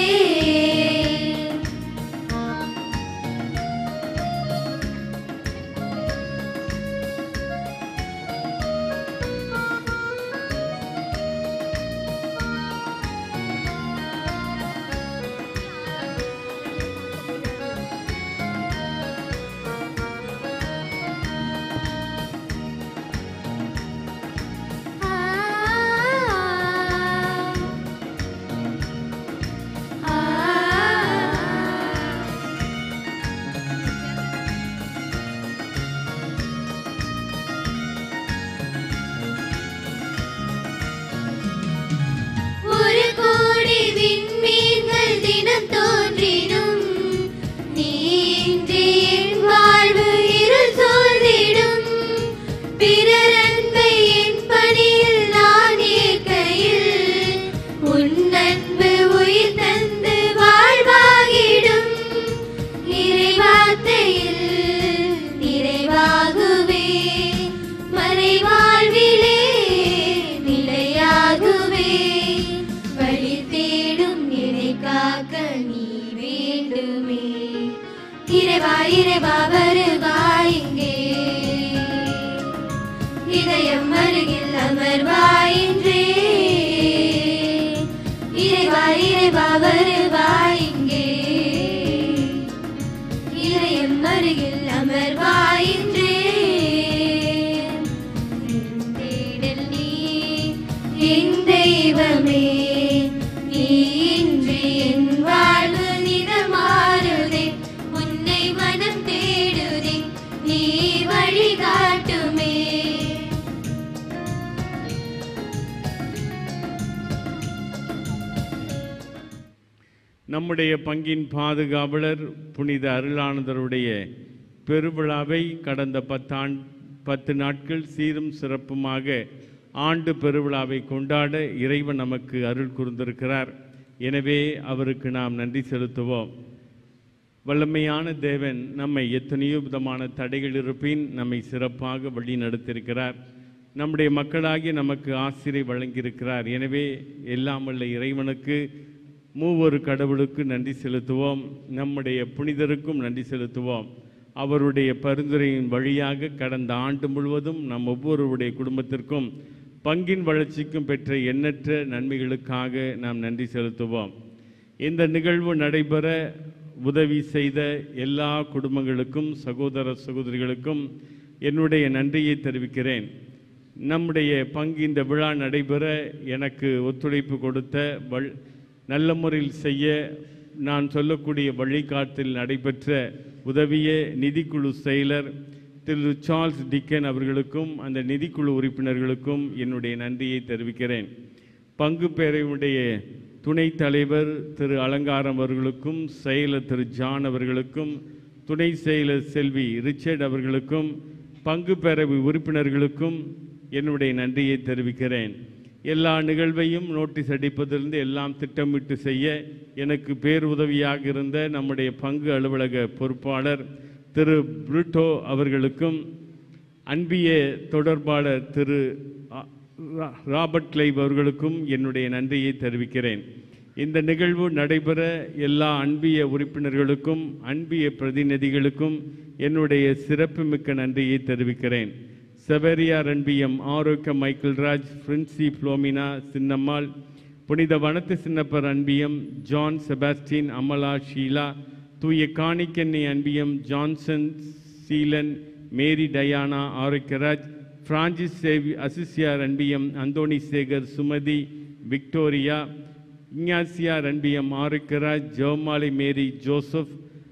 இறைவா வருவாய் இங்கே இதயம் அருகில் அமர்வாய் இன்றே இறைவா இறைவா வருவாய் இங்கே இதயம் அருகில் அமர்வாய் இன்றே தேடல் நீ என் தெய்வமே நீ இன்றி என் வாழ்வு நிறமாறுதே உன்னை மனம் தேடுதே நீ வழிகாட்டுமே நம்முடைய பங்கின் பாதுகாவலர் புனித அருளானந்தருடைய பெருவிழாவை கடந்த பத்தாண் பத்து நாட்கள் சீரும் சிறப்புமாக ஆண்டு பெருவிழாவை கொண்டாட இறைவன் நமக்கு அருள் கூர்ந்திருக்கிறார் எனவே அவருக்கு நாம் நன்றி செலுத்துவோம் வல்லமையான தேவன் நம்மை எத்தனையோ விதமான தடைகள் இருப்பின் நம்மை சிறப்பாக வழி நடத்தியிருக்கிறார் நம்முடைய மக்களாகி நமக்கு ஆசிரியை வழங்கியிருக்கிறார் எனவே எல்லாம் வல்ல இறைவனுக்கு மூவொரு கடவுளுக்கு நன்றி செலுத்துவோம் நம்முடைய புனிதருக்கும் நன்றி செலுத்துவோம் அவருடைய பரிந்துரையின் வழியாக கடந்த ஆண்டு முழுவதும் நம் ஒவ்வொருவருடைய குடும்பத்திற்கும் பங்கின் வளர்ச்சிக்கும் பெற்ற எண்ணற்ற நன்மைகளுக்காக நாம் நன்றி செலுத்துவோம் இந்த நிகழ்வு நடைபெற உதவி செய்த எல்லா குடும்பங்களுக்கும் சகோதர சகோதரிகளுக்கும் என்னுடைய நன்றியை தெரிவிக்கிறேன் நம்முடைய பங்கு இந்த விழா நடைபெற எனக்கு ஒத்துழைப்பு கொடுத்த வல் நல்ல முறையில் செய்ய நான் சொல்லக்கூடிய வழிகாட்டில் நடைபெற்ற உதவிய நிதிக்குழு செயலர் திரு சார்ல்ஸ் டிக்கன் அவர்களுக்கும் அந்த நிதிக்குழு உறுப்பினர்களுக்கும் என்னுடைய நன்றியை தெரிவிக்கிறேன் பங்கு பேரவையுடைய துணைத் தலைவர் திரு அலங்காரம் அவர்களுக்கும் செயலர் திரு ஜான் அவர்களுக்கும் துணை செயலர் செல்வி ரிச்சர்ட் அவர்களுக்கும் பங்கு பேரவை உறுப்பினர்களுக்கும் என்னுடைய நன்றியை தெரிவிக்கிறேன் எல்லா நிகழ்வையும் நோட்டீஸ் அடிப்பதிலிருந்து எல்லாம் திட்டமிட்டு செய்ய எனக்கு பேருதவியாக இருந்த நம்முடைய பங்கு அலுவலக பொறுப்பாளர் திரு புருட்டோ அவர்களுக்கும் அன்பிய தொடர்பாளர் திரு அ, ரா- ராபர்ட் கிளைவ் அவர்களுக்கும் என்னுடைய நன்றியை தெரிவிக்கிறேன் இந்த நிகழ்வு நடைபெற எல்லா அன்பிய உறுப்பினர்களுக்கும் அன்பிய பிரதிநிதிகளுக்கும் என்னுடைய சிறப்புமிக்க நன்றியை தெரிவிக்கிறேன் செவேரியார் அன்பியம் Arokiya Michael Raj Princy Philomena Chinnammal புனித வனத்து சின்னப்பர் அன்பியம் ஜான் செபாஸ்டின் அமலா ஷீலா தூய காணிக்கண்ணி அன்பியம் Johnson Seelan Mary Diana Arokiyaraj Francis சேவி அசிசியார் அன்பியம் அந்தோணி சேகர் சுமதி விக்டோரியா இஞ்ஞாசியார் அன்பியம் ஆரோக்கியராஜ் ஜெவமாலை மேரி ஜோசப்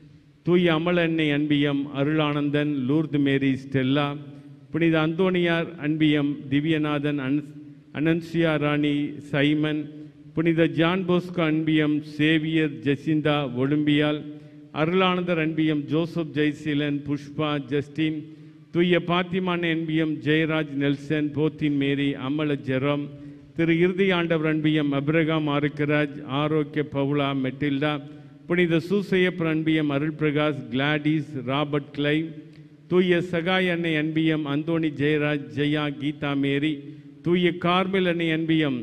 தூய அமல அன்னை அன்பியம் அருளானந்தன் லூர்து மேரி ஸ்டெல்லா புனித அந்தோணியார் அன்பியம் திவ்யநாதன் அன் அனன்சியா ராணி சைமன் புனித ஜான் போஸ்கோ அன்பியம் சேவியர் ஜெசிந்தா ஒலிம்பியால் அருளானந்தர் அன்பியம் ஜோசப் ஜெய்சீலன் புஷ்பா ஜஸ்டின் தூய பாத்திமான அன்பியம் ஜெயராஜ் நெல்சன் போத்தின் மேரி அமல ஜெரோம் திரு இறுதி ஆண்டவர் அன்பியம் அபிரகாம் ஆரோக்கியராஜ் ஆரோக்கிய பவுலா மெட்டில்டா புனித சூசையப்பர் அன்பியம் அருள் பிரகாஷ் கிளாடிஸ் ராபர்ட் கிளை தூய சகாய் அன்னை அன்பியம் அந்தோணி ஜெயராஜ் ஜெயா கீதா மேரி தூய கார்மெல் அன்னை அன்பியம்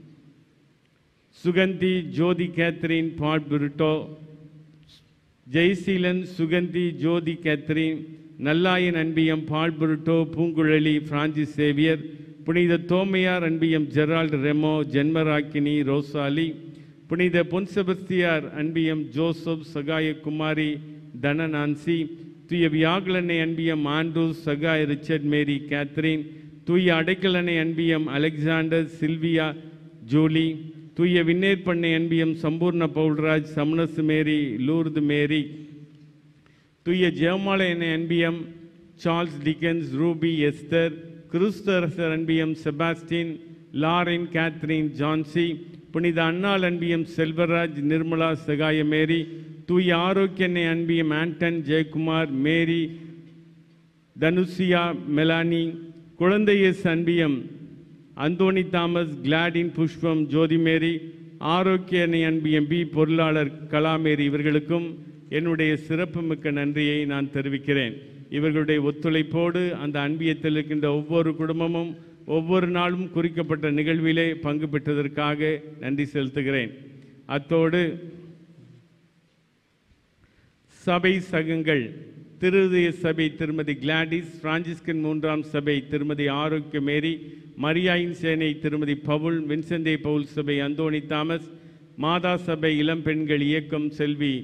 Suganthi Jothi Catherine Pat Britto Jeyaseelan Suganthi Jothi Catherine நல்லாயன் அன்பியம் பால் புருட்டோ பூங்குழலி பிரான்சிஸ் சேவியர் புனித தோமையார் அன்பியம் ஜெரால்ட் ரெமோ ஜென்மராக்கினி ரோசாலி புனித பொன்செபஸ்தியார் அன்பியம் ஜோசப் சகாயகுமாரி தனநான்சி தூய வியாகுலனை அன்பியம் ஆண்ட்ரூஸ் சகாய் ரிச்சர்ட் மேரி கேத்ரின் தூய அடைக்கலனை அன்பியம் அலெக்சாண்டர் சில்வியா ஜூலி தூய விண்ணேற்பண்ணை அன்பியம் சம்பூர்ண பவுல்ராஜ் சமணசு மேரி லூர்து மேரி தூய ஜெயமாலை என அன்பியம் சார்ல்ஸ் டிக்கன்ஸ் ரூபி எஸ்தர் கிறிஸ்தரசர் அன்பியம் செபாஸ்டின் லாரின் கேத்ரின் ஜான்சி புனித அன்னாள் அன்பியம் செல்வராஜ் நிர்மலா சகாய மேரி தூய ஆரோக்கியனை அன்பியம் Anton Jeyakumar Mary Dhanushiya Melanie குழந்தையஸ் அன்பியம் Anthony Thomas Claudine Pushpam Jothimary ஆரோக்கியனை அன்பியம் B பொருளாளர் கலாமேரி இவர்களுக்கும் என்னுடைய சிறப்புமிக்க நன்றியை நான் தெரிவிக்கிறேன் இவர்களுடைய ஒத்துழைப்போடு அந்த அன்பியத்தில் இருக்கின்ற ஒவ்வொரு குடும்பமும் ஒவ்வொரு நாளும் குறிக்கப்பட்ட நிகழ்விலே பங்கு பெற்றதற்காக நன்றி செலுத்துகிறேன் அத்தோடு சபை சகங்கள் திருதய சபை திருமதி கிளாடிஸ் பிரான்சிஸ்கன் மூன்றாம் சபை திருமதி ஆரோக்கிய மேரி மரியாயின் சேனை திருமதி பவுல் வின்செந்தே பவுல் சபை அந்தோணி தாமஸ் மாதா சபை இளம் பெண்கள் இயக்கம் செல்வி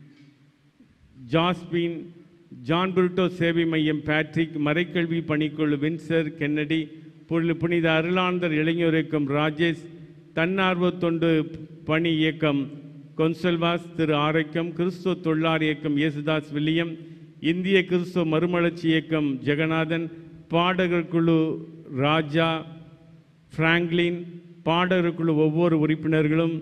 ஜாஸ்பின் ஜான் புருட்டோ சேவை மையம் பேட்ரிக் மறைக்கல்வி பணிக்குழு வின்சர் கென்னடி புனி- புனித அருளானந்தர் இளைஞர் இயக்கம் ராஜேஷ் தன்னார்வ தொண்டு பணி இயக்கம் கொன்சல்வாஸ் திரு ஆரோக்கியம் கிறிஸ்துவ தொழிலாளர் இயக்கம் இயேசுதாஸ் வில்லியம் இந்திய கிறிஸ்துவ மறுமலர்ச்சி இயக்கம் ஜெகநாதன் பாடகர் குழு ராஜா பிராங்க்லின் பாடகர் குழு ஒவ்வொரு உறுப்பினர்களும்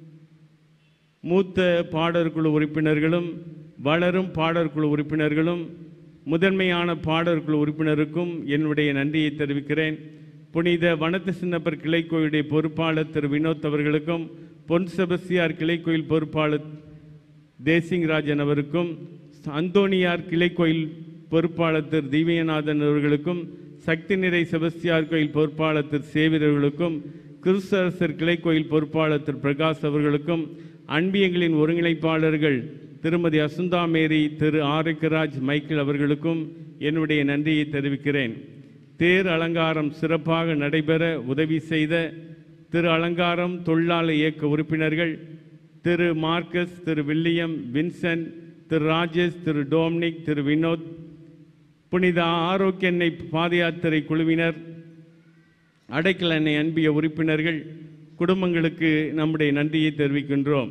மூத்த பாடற் குழு உறுப்பினர்களும் வளரும் பாடற் குழு உறுப்பினர்களும் முதன்மையான பாடற் குழு உறுப்பினருக்கும் என்னுடைய நன்றியை தெரிவிக்கிறேன் புனித வனத்து சின்னப்பர் கிளைக்கோயிலுடைய பொறுப்பாளர் திரு வினோத் அவர்களுக்கும் பொன் செபஸ்தியார் கிளைக்கோயில் பொறுப்பாளர் தேசிங் ராஜன் அவருக்கும் அந்தோணியார் கிளைக்கோயில் பொறுப்பாளர் திரு தீவியநாதன் அவர்களுக்கும் சக்தி நிறை செபஸ்தியார் கோயில் பொறுப்பாளர் திரு சேவிரர்களுக்கும் கிறிஸ்தரசர் கிளைக்கோயில் பொறுப்பாளர் திரு பிரகாஷ் அவர்களுக்கும் அன்பியங்களின் ஒருங்கிணைப்பாளர்கள் திருமதி அசுந்தா மேரி திரு ஆரோக்கியராஜ் மைக்கேல் அவர்களுக்கும் என்னுடைய நன்றியை தெரிவிக்கிறேன் தேர் அலங்காரம் சிறப்பாக நடைபெற உதவி செய்த திரு அலங்காரம் தொழிலாளர் இயக்க உறுப்பினர்கள் திரு மார்க்கஸ் திரு வில்லியம் வின்சென்ட் திரு ராஜேஷ் திரு டோம்னிக் திரு வினோத் புனித ஆரோக்கிய எண்ணெய் பாத யாத்திரை குழுவினர் அடைக்கல் எண்ணெய் அன்பிய உறுப்பினர்கள் குடும்பங்களுக்கு நம்முடைய நன்றியை தெரிவிக்கின்றோம்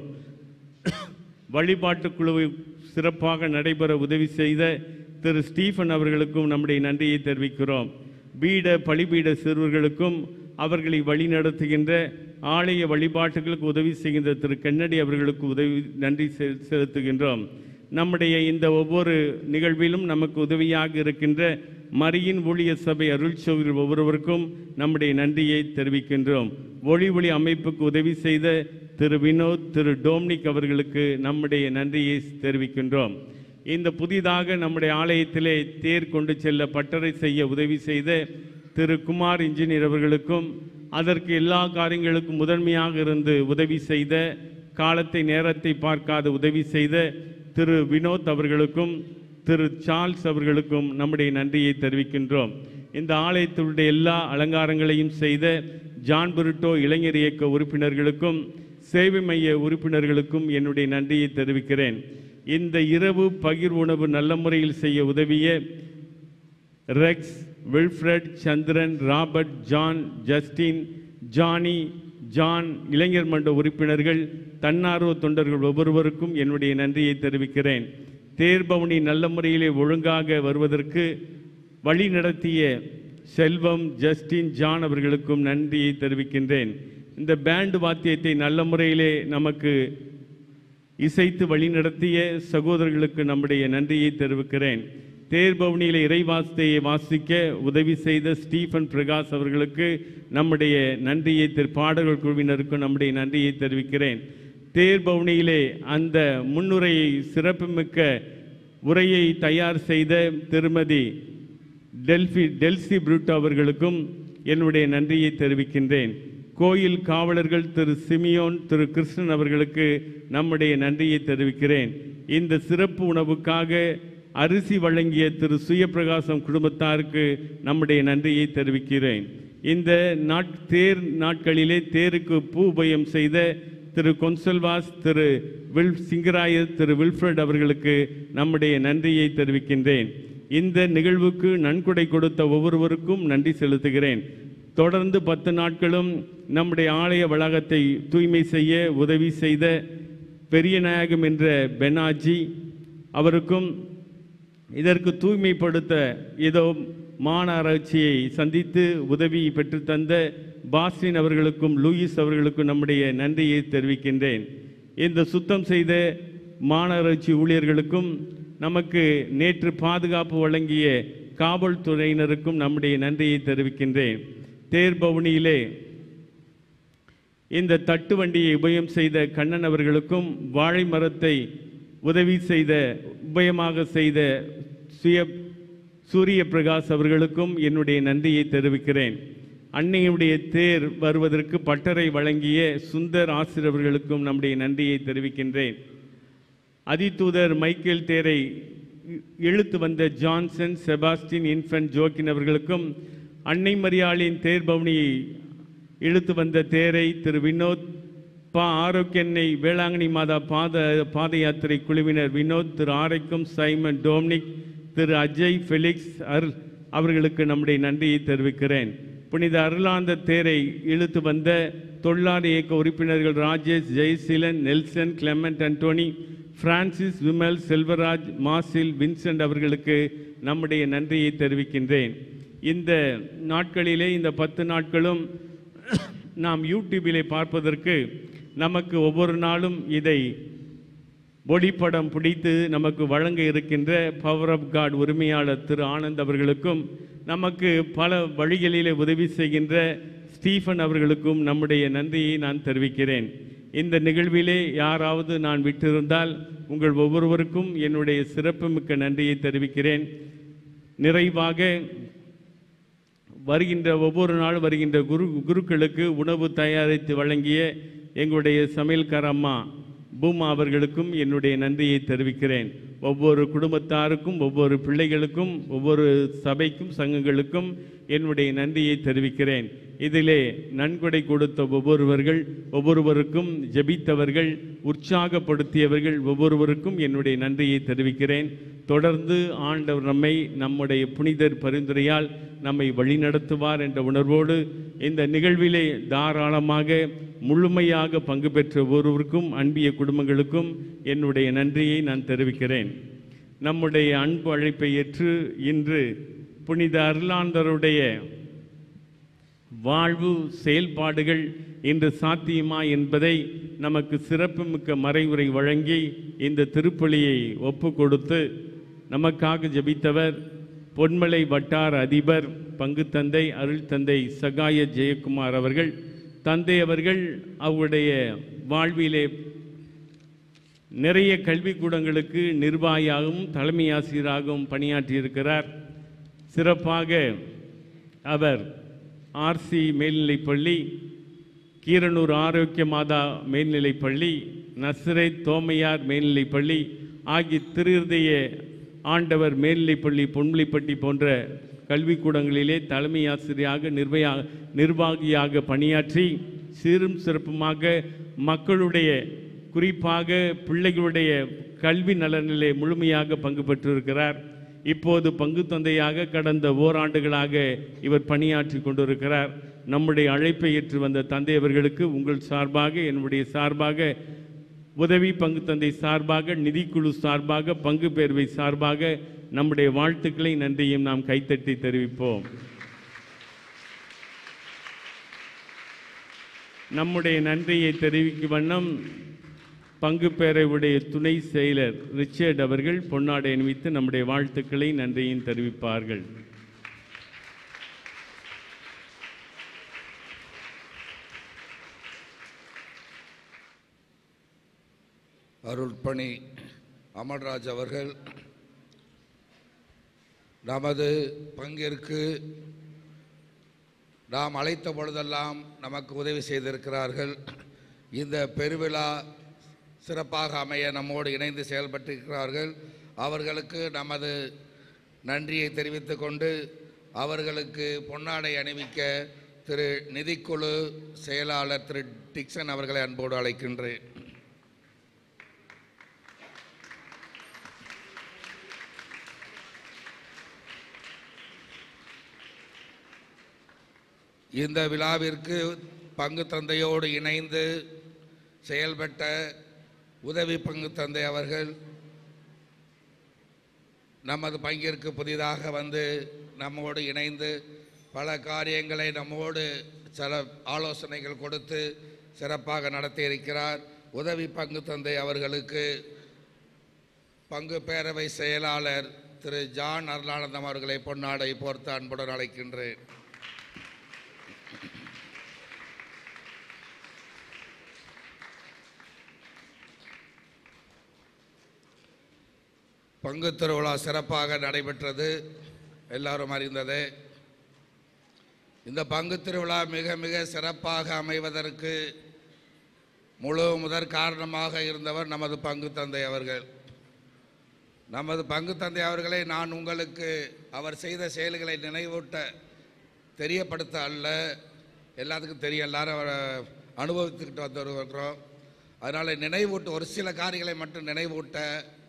வழிபாட்டு குழுவை சிறப்பாக நடைபெற உதவி செய்த திரு ஸ்டீஃபன் அவர்களுக்கும் நம்முடைய நன்றியை தெரிவிக்கிறோம் பீட பலிபீட சிறுவர்களுக்கும் அவர்களை வழிநடத்துகின்ற ஆலய வழிபாட்டுகளுக்கு உதவி செய்கின்ற திரு கண்ணடி அவர்களுக்கு உதவி நன்றி செ- செலுத்துகின்றோம் நம்முடைய இந்த ஒவ்வொரு நிகழ்விலும் நமக்கு உதவியாக இருக்கின்ற மரியின் ஊழிய சபை அருள் சௌகரியர் ஒவ்வொருவருக்கும் நம்முடைய நன்றியை தெரிவிக்கின்றோம் ஒளி ஒளி அமைப்புக்கு உதவி செய்த திரு வினோத் திரு டோம்னிக் அவர்களுக்கு நம்முடைய நன்றியை தெரிவிக்கின்றோம் இந்த புதிதாக நம்முடைய ஆலயத்திலே தேர் கொண்டு செல்ல பட்டறை செய்ய உதவி செய்த திரு குமார் இன்ஜினியர் அவர்களுக்கும் அதற்கு எல்லா காரியங்களுக்கும் முதன்மையாக இருந்து உதவி செய்த காலத்தை நேரத்தை பார்க்காத உதவி செய்த திரு வினோத் அவர்களுக்கும் திரு சார்ல்ஸ் அவர்களுக்கும் நம்முடைய நன்றியை தெரிவிக்கின்றோம் இந்த ஆலயத்தினுடைய எல்லா அலங்காரங்களையும் செய்த ஜான் புருட்டோ இளைஞர் இயக்க உறுப்பினர்களுக்கும் சேவை மைய உறுப்பினர்களுக்கும் என்னுடைய நன்றியை தெரிவிக்கிறேன் இந்த இரவு பகிர் உணவு நல்ல முறையில் செய்ய உதவிய Rex Wilfred Chandran Robert John Justin Johnny John இளைஞர் மன்ற உறுப்பினர்கள் தன்னார்வ தொண்டர்கள் ஒவ்வொருவருக்கும் என்னுடைய நன்றியை தெரிவிக்கிறேன் தேர்பவனி நல்ல முறையிலே ஒழுங்காக வருவதற்கு வழி நடத்திய செல்வம் ஜஸ்டின் ஜான் அவர்களுக்கும் நன்றியை தெரிவிக்கின்றேன் இந்த பேண்ட் வாத்தியத்தை நல்ல முறையிலே நமக்கு இசைத்து வழிநடத்திய சகோதரர்களுக்கு நம்முடைய நன்றியை தெரிவிக்கிறேன் தேர்பவனியில் இறைவாசத்தையை வாசிக்க உதவி செய்த ஸ்டீஃபன் பிரகாஷ் அவர்களுக்கு நம்முடைய நன்றியை தெரி பாடல்கள் குழுவினருக்கும் நம்முடைய நன்றியை தெரிவிக்கிறேன் தேர்பவனியிலே அந்த முன்னுரையை சிறப்புமிக்க உரையை தயார் செய்த திருமதி டெல்ஃபி டெல்சி புரூட்டோ அவர்களுக்கும் என்னுடைய நன்றியை தெரிவிக்கின்றேன் கோயில் காவலர்கள் திரு சிமியோன் திரு கிருஷ்ணன் அவர்களுக்கு நம்முடைய நன்றியை தெரிவிக்கிறேன் இந்த சிறப்பு உணவுக்காக அரிசி வழங்கிய திரு சுயப்பிரகாசம் குடும்பத்தாருக்கு நம்முடைய நன்றியை தெரிவிக்கிறேன் இந்த நாட் தேர் நாட்களிலே தேருக்கு பூ உபயம் செய்த திரு கொன்சல்வாஸ் திரு வில் சிங்கராயர் திரு வில்ஃப்ரட் அவர்களுக்கு நம்முடைய நன்றியை தெரிவிக்கின்றேன் இந்த நிகழ்வுக்கு நன்கொடை கொடுத்த ஒவ்வொருவருக்கும் நன்றி செலுத்துகிறேன் தொடர்ந்து பத்து நாட்களும் நம்முடைய ஆலய வளாகத்தை தூய்மை செய்ய உதவி செய்த பெரியநாயகம் என்ற பெனாஜி அவருக்கும் இதற்கு தூய்மைப்படுத்த ஏதோ மாநகராட்சியை சந்தித்து உதவி பெற்று தந்த பாஸ்டின் அவர்களுக்கும் லூயிஸ் அவர்களுக்கும் நம்முடைய நன்றியை தெரிவிக்கின்றேன் இந்த சுத்தம் செய்த மாநகராட்சி ஊழியர்களுக்கும் நமக்கு நேற்று பாதுகாப்பு வழங்கிய காவல்துறையினருக்கும் நம்முடைய நன்றியை தெரிவிக்கின்றேன் தேர்பவனியிலே இந்த தட்டு வண்டியை உபயம் செய்த கண்ணன் அவர்களுக்கும் வாழை மரத்தை உதவி செய்த உபயமாக செய்த சுய சூரிய பிரகாஷ் அவர்களுக்கும் என்னுடைய நன்றியை தெரிவிக்கிறேன் அன்னையுடைய தேர் வருவதற்கு பட்டறை வழங்கிய சுந்தர் ஆசிரியர் அவர்களுக்கும் நம்முடைய நன்றியை தெரிவிக்கின்றேன் அதிதூதர் மைக்கேல் தேரை இ- இழுத்து வந்த ஜான்சன் செபாஸ்டின் இன்ஃபன்ட் ஜோக்கின் அவர்களுக்கும் அன்னை மரியாளின் தேர்பவனியை இழுத்து வந்த தேரை திரு வினோத் பா ஆரோக்கியன்னை வேளாங்கண்ணி மாதா பாத பாத யாத்திரை குழுவினர் வினோத் திரு ஆரைக்கும் சைமன் டோம்னிக் திரு அஜய் ஃபெலிக்ஸ் அர் அவர்களுக்கு நம்முடைய நன்றியை தெரிவிக்கிறேன் புனித அருளாந்த தேரை இழுத்து வந்த தொழிலாளர் இயக்க உறுப்பினர்கள் Rajesh Jeyaseelan Nelson Clement Antony Francis Vimal Selvaraj மாசில் வின்சென்ட் அவர்களுக்கு நம்முடைய நன்றியை தெரிவிக்கின்றேன் இந்த நாட்களிலே இந்த பத்து நாட்களும் நாம் யூடியூபிலே பார்ப்பதற்கு நமக்கு ஒவ்வொரு நாளும் இதை ஒளிப்படம் பிடித்து நமக்கு வழங்க இருக்கின்ற பவர் ஆஃப் காட் உரிமையாளர் திரு ஆனந்த் அவர்களுக்கும் நமக்கு பல வழிகளிலே உதவி செய்கின்ற ஸ்டீஃபன் அவர்களுக்கும் நம்முடைய நன்றியை நான் தெரிவிக்கிறேன் இந்த நிகழ்விலே யாராவது நான் விட்டிருந்தால் உங்கள் ஒவ்வொருவருக்கும் என்னுடைய சிறப்புமிக்க நன்றியை தெரிவிக்கிறேன் நிறைவாக வருகின்ற ஒவ்வொரு நாளும் வருகின்ற குரு குருக்களுக்கு உணவு தயாரித்து வழங்கிய எங்களுடைய சமையல்கார அம்மா பூமா அவர்களுக்கும் என்னுடைய நன்றியை தெரிவிக்கிறேன் ஒவ்வொரு குடும்பத்தாருக்கும் ஒவ்வொரு பிள்ளைகளுக்கும் ஒவ்வொரு சபைக்கும் சங்கங்களுக்கும் என்னுடைய நன்றியை தெரிவிக்கிறேன் இதிலே நன்கொடை கொடுத்த ஒவ்வொருவர்கள் ஒவ்வொருவருக்கும் ஜெபித்தவர்கள் உற்சாகப்படுத்தியவர்கள் ஒவ்வொருவருக்கும் என்னுடைய நன்றியை தெரிவிக்கிறேன் தொடர்ந்து ஆண்டவர் நம்மை நம்முடைய புனிதர் பரிந்துரையால் நம்மை வழிநடத்துவார் என்ற உணர்வோடு இந்த நிகழ்விலே தாராளமாக முழுமையாக பங்கு பெற்ற ஒவ்வொருவருக்கும் அன்பிய குடும்பங்களுக்கும் என்னுடைய நன்றியை நான் தெரிவிக்கிறேன் நம்முடைய அன்பு அழைப்பை ஏற்று இன்று புனித அருளாந்தருடைய வாழ்வு செயல்பாடுகள் இன்று சாத்தியமா என்பதை நமக்கு சிறப்புமிக்க மறைவுரை வழங்கி இந்த திருப்பலியை ஒப்பு கொடுத்து நமக்காக ஜெபித்தவர் பொன்மலை வட்டார அதிபர் பங்கு தந்தை அருள் தந்தை சகாய ஜெயக்குமார் அவர்கள் தந்தை அவர்கள் அவருடைய வாழ்விலே நிறைய கல்விக்கூடங்களுக்கு நிர்வாகியாகவும் தலைமை ஆசிரியராகவும் பணியாற்றியிருக்கிறார் சிறப்பாக அவர் ஆர்சி மேல்நிலைப்பள்ளி கீரனூர் ஆரோக்கிய மாதா மேல்நிலைப்பள்ளி நஸ்ரை தோமையார் மேல்நிலைப்பள்ளி ஆகிய திருதய ஆண்டவர் மேல்நிலைப்பள்ளி பொன்மலைப்பட்டி போன்ற கல்விக்கூடங்களிலே தலைமை ஆசிரியராக நிர்வயா நிர்வாகியாக பணியாற்றி சீரும் சிறப்புமாக மக்களுடைய குறிப்பாக பிள்ளைகளுடைய கல்வி நலனிலே முழுமையாக பங்கு பெற்றிருக்கிறார் இப்போது பங்கு தந்தையாக கடந்த ஓராண்டுகளாக இவர் பணியாற்றி கொண்டிருக்கிறார் நம்முடைய அழைப்பை ஏற்று வந்த தந்தை அவர்களுக்கு உங்கள் சார்பாக என்னுடைய சார்பாக உதவி பங்கு தந்தை சார்பாக நிதிக்குழு சார்பாக பங்கு பேர்வை சார்பாக நம்முடைய வாழ்த்துக்களை நன்றியும் நாம் கைத்தட்டி தெரிவிப்போம் நம்முடைய நன்றியை தெரிவிக்கும் வண்ணம் பங்கு பேரவையுடைய துணை செயலர் ரிச்சர்ட் அவர்கள் பொன்னாடை அணிவித்து நம்முடைய வாழ்த்துக்களை நன்றியும் தெரிவிப்பார்கள் அருள்பணி அமர்ராஜ் அவர்கள் நமது பங்கிற்கு நாம் அழைத்த பொழுதெல்லாம் நமக்கு உதவி செய்திருக்கிறார்கள் இந்த பெருவிழா சிறப்பாக அமைய நம்மோடு இணைந்து செயல்பட்டிருக்கிறார்கள் அவர்களுக்கு நமது நன்றியை தெரிவித்துக் கொண்டு அவர்களுக்கு பொன்னாடை அணிவிக்க திரு நிதிக்குழு செயலாளர் திரு டிக்சன் அவர்களை அன்போடு அழைக்கின்றேன் இந்த விழாவிற்கு பங்கு தந்தையோடு இணைந்து செயல்பட்ட உதவி பங்கு தந்தை அவர்கள் நமது பங்கிற்கு புதிதாக வந்து நம்மோடு இணைந்து பல காரியங்களை நம்மோடு சில ஆலோசனைகள் கொடுத்து சிறப்பாக நடத்தியிருக்கிறார் உதவி பங்கு தந்தை அவர்களுக்கு பங்கு பேரவை செயலாளர் திரு ஜான் அருளானந்தம் அவர்களை பொன்னாடை போர்த்து அன்புடன் அழைக்கின்றேன் பங்கு திருவிழா சிறப்பாக நடைபெற்றது எல்லாரும் அறிந்தது இந்த பங்கு திருவிழா மிக மிக சிறப்பாக அமைவதற்கு முழு முதற் காரணமாக இருந்தவர் நமது பங்கு தந்தை அவர்கள் நமது பங்கு தந்தை அவர்களை நான் உங்களுக்கு அவர் செய்த செயல்களை நினைவூட்ட தெரியப்படுத்த அல்ல எல்லாத்துக்கும் தெரியும் எல்லாரும் அவரை அனுபவித்துக்கிட்டு வந்து வருகிறோம் அதனால் நினைவூட்ட ஒரு சில காரியங்களை மட்டும் நினைவூட்ட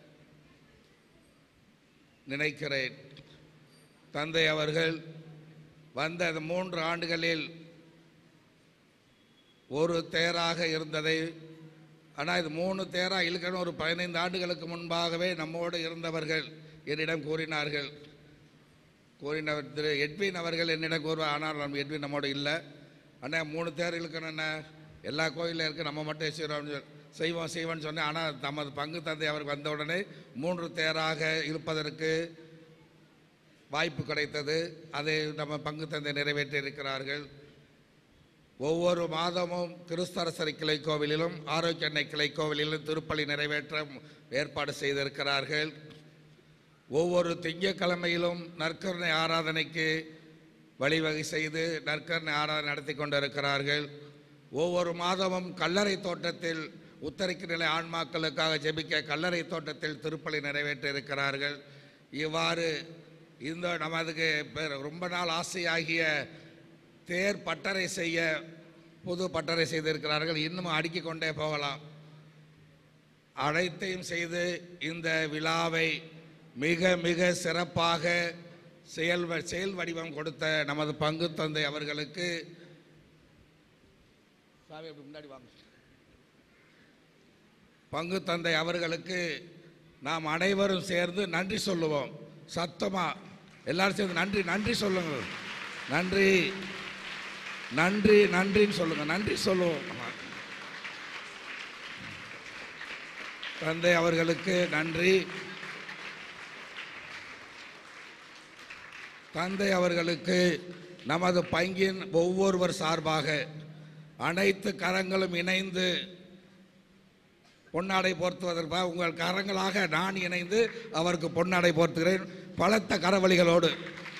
நினைக்கிறேன் தந்தை அவர்கள் வந்த அந்த மூன்று ஆண்டுகளில் ஒரு தேராக இருந்ததை ஆனால் இது மூணு தேராக இழுக்கணும் ஒரு பதினைந்து ஆண்டுகளுக்கு முன்பாகவே நம்மோடு இருந்தவர்கள் என்னிடம் கூறினார்கள் கூறினவர் திரு எட்வின் அவர்கள் என்னிடம் கூறுவார் ஆனால் நம்ம எட்வின் நம்மோடு இல்லை அண்ணா மூணு தேர் இழுக்கணுண்ணே எல்லா கோயிலும் இருக்கு நம்ம மட்டும் செய்கிறோம் செய்வோம் செய்வோம்னு சொன்னேன் ஆனால் தமது பங்கு தந்தை அவர் வந்த உடனே மூன்று தேராக இருப்பதற்கு வாய்ப்பு கிடைத்தது அதை நம்ம பங்கு தந்தை நிறைவேற்றி இருக்கிறார்கள் ஒவ்வொரு மாதமும் கிறிஸ்தரசரி கிளை கோவிலிலும் ஆரோக்கிய அன்னை கிளை கோவிலிலும் திருப்பலி நிறைவேற்ற ஏற்பாடு செய்திருக்கிறார்கள் ஒவ்வொரு திங்கட்கிழமையிலும் நற்கருணை ஆராதனைக்கு வழிவகை செய்து நற்கருணை ஆராதனை நடத்தி கொண்டிருக்கிறார்கள் ஒவ்வொரு மாதமும் கல்லறை தோட்டத்தில் உத்தரிக்கு நிலை ஆன்மாக்களுக்காக ஜெபிக்க கல்லறை தோட்டத்தில் திருப்பலி நிறைவேற்ற இருக்கிறார்கள் இவ்வாறு இந்த நமதுக்கு பெ- ரொம்ப நாள் ஆசையாகிய தேர் பட்டறை செய்ய புது பட்டறை செய்திருக்கிறார்கள் இன்னும் அடுக்கிக் கொண்டே போகலாம் அனைத்தையும் செய்து இந்த விழாவை மிக மிக சிறப்பாக செயல் வ- செயல் வடிவம் கொடுத்த நமது பங்கு தந்தை அவர்களுக்கு சாமி அப்படி முன்னாடி வாங்க பங்கு தந்தை அவர்களுக்கு நாம் அனைவரும் சேர்ந்து நன்றி சொல்லுவோம் சத்தமா எல்லாரும் சேர்ந்து நன்றி நன்றி சொல்லுங்க நன்றி நன்றி நன்றின்னு சொல்லுங்க நன்றி சொல்லுவோம் ஆமா. தந்தை அவர்களுக்கு நன்றி தந்தை அவர்களுக்கு நமது பங்கின் ஒவ்வொருவர் சார்பாக அனைத்து கரங்களும் இணைந்து பொன்னாடை போர்த்துவதற்காக உங்கள் கரங்களாக நான் இணைந்து அவருக்கு பொன்னாடை போர்த்துகிறேன் பலத்த கரவழிகளோடு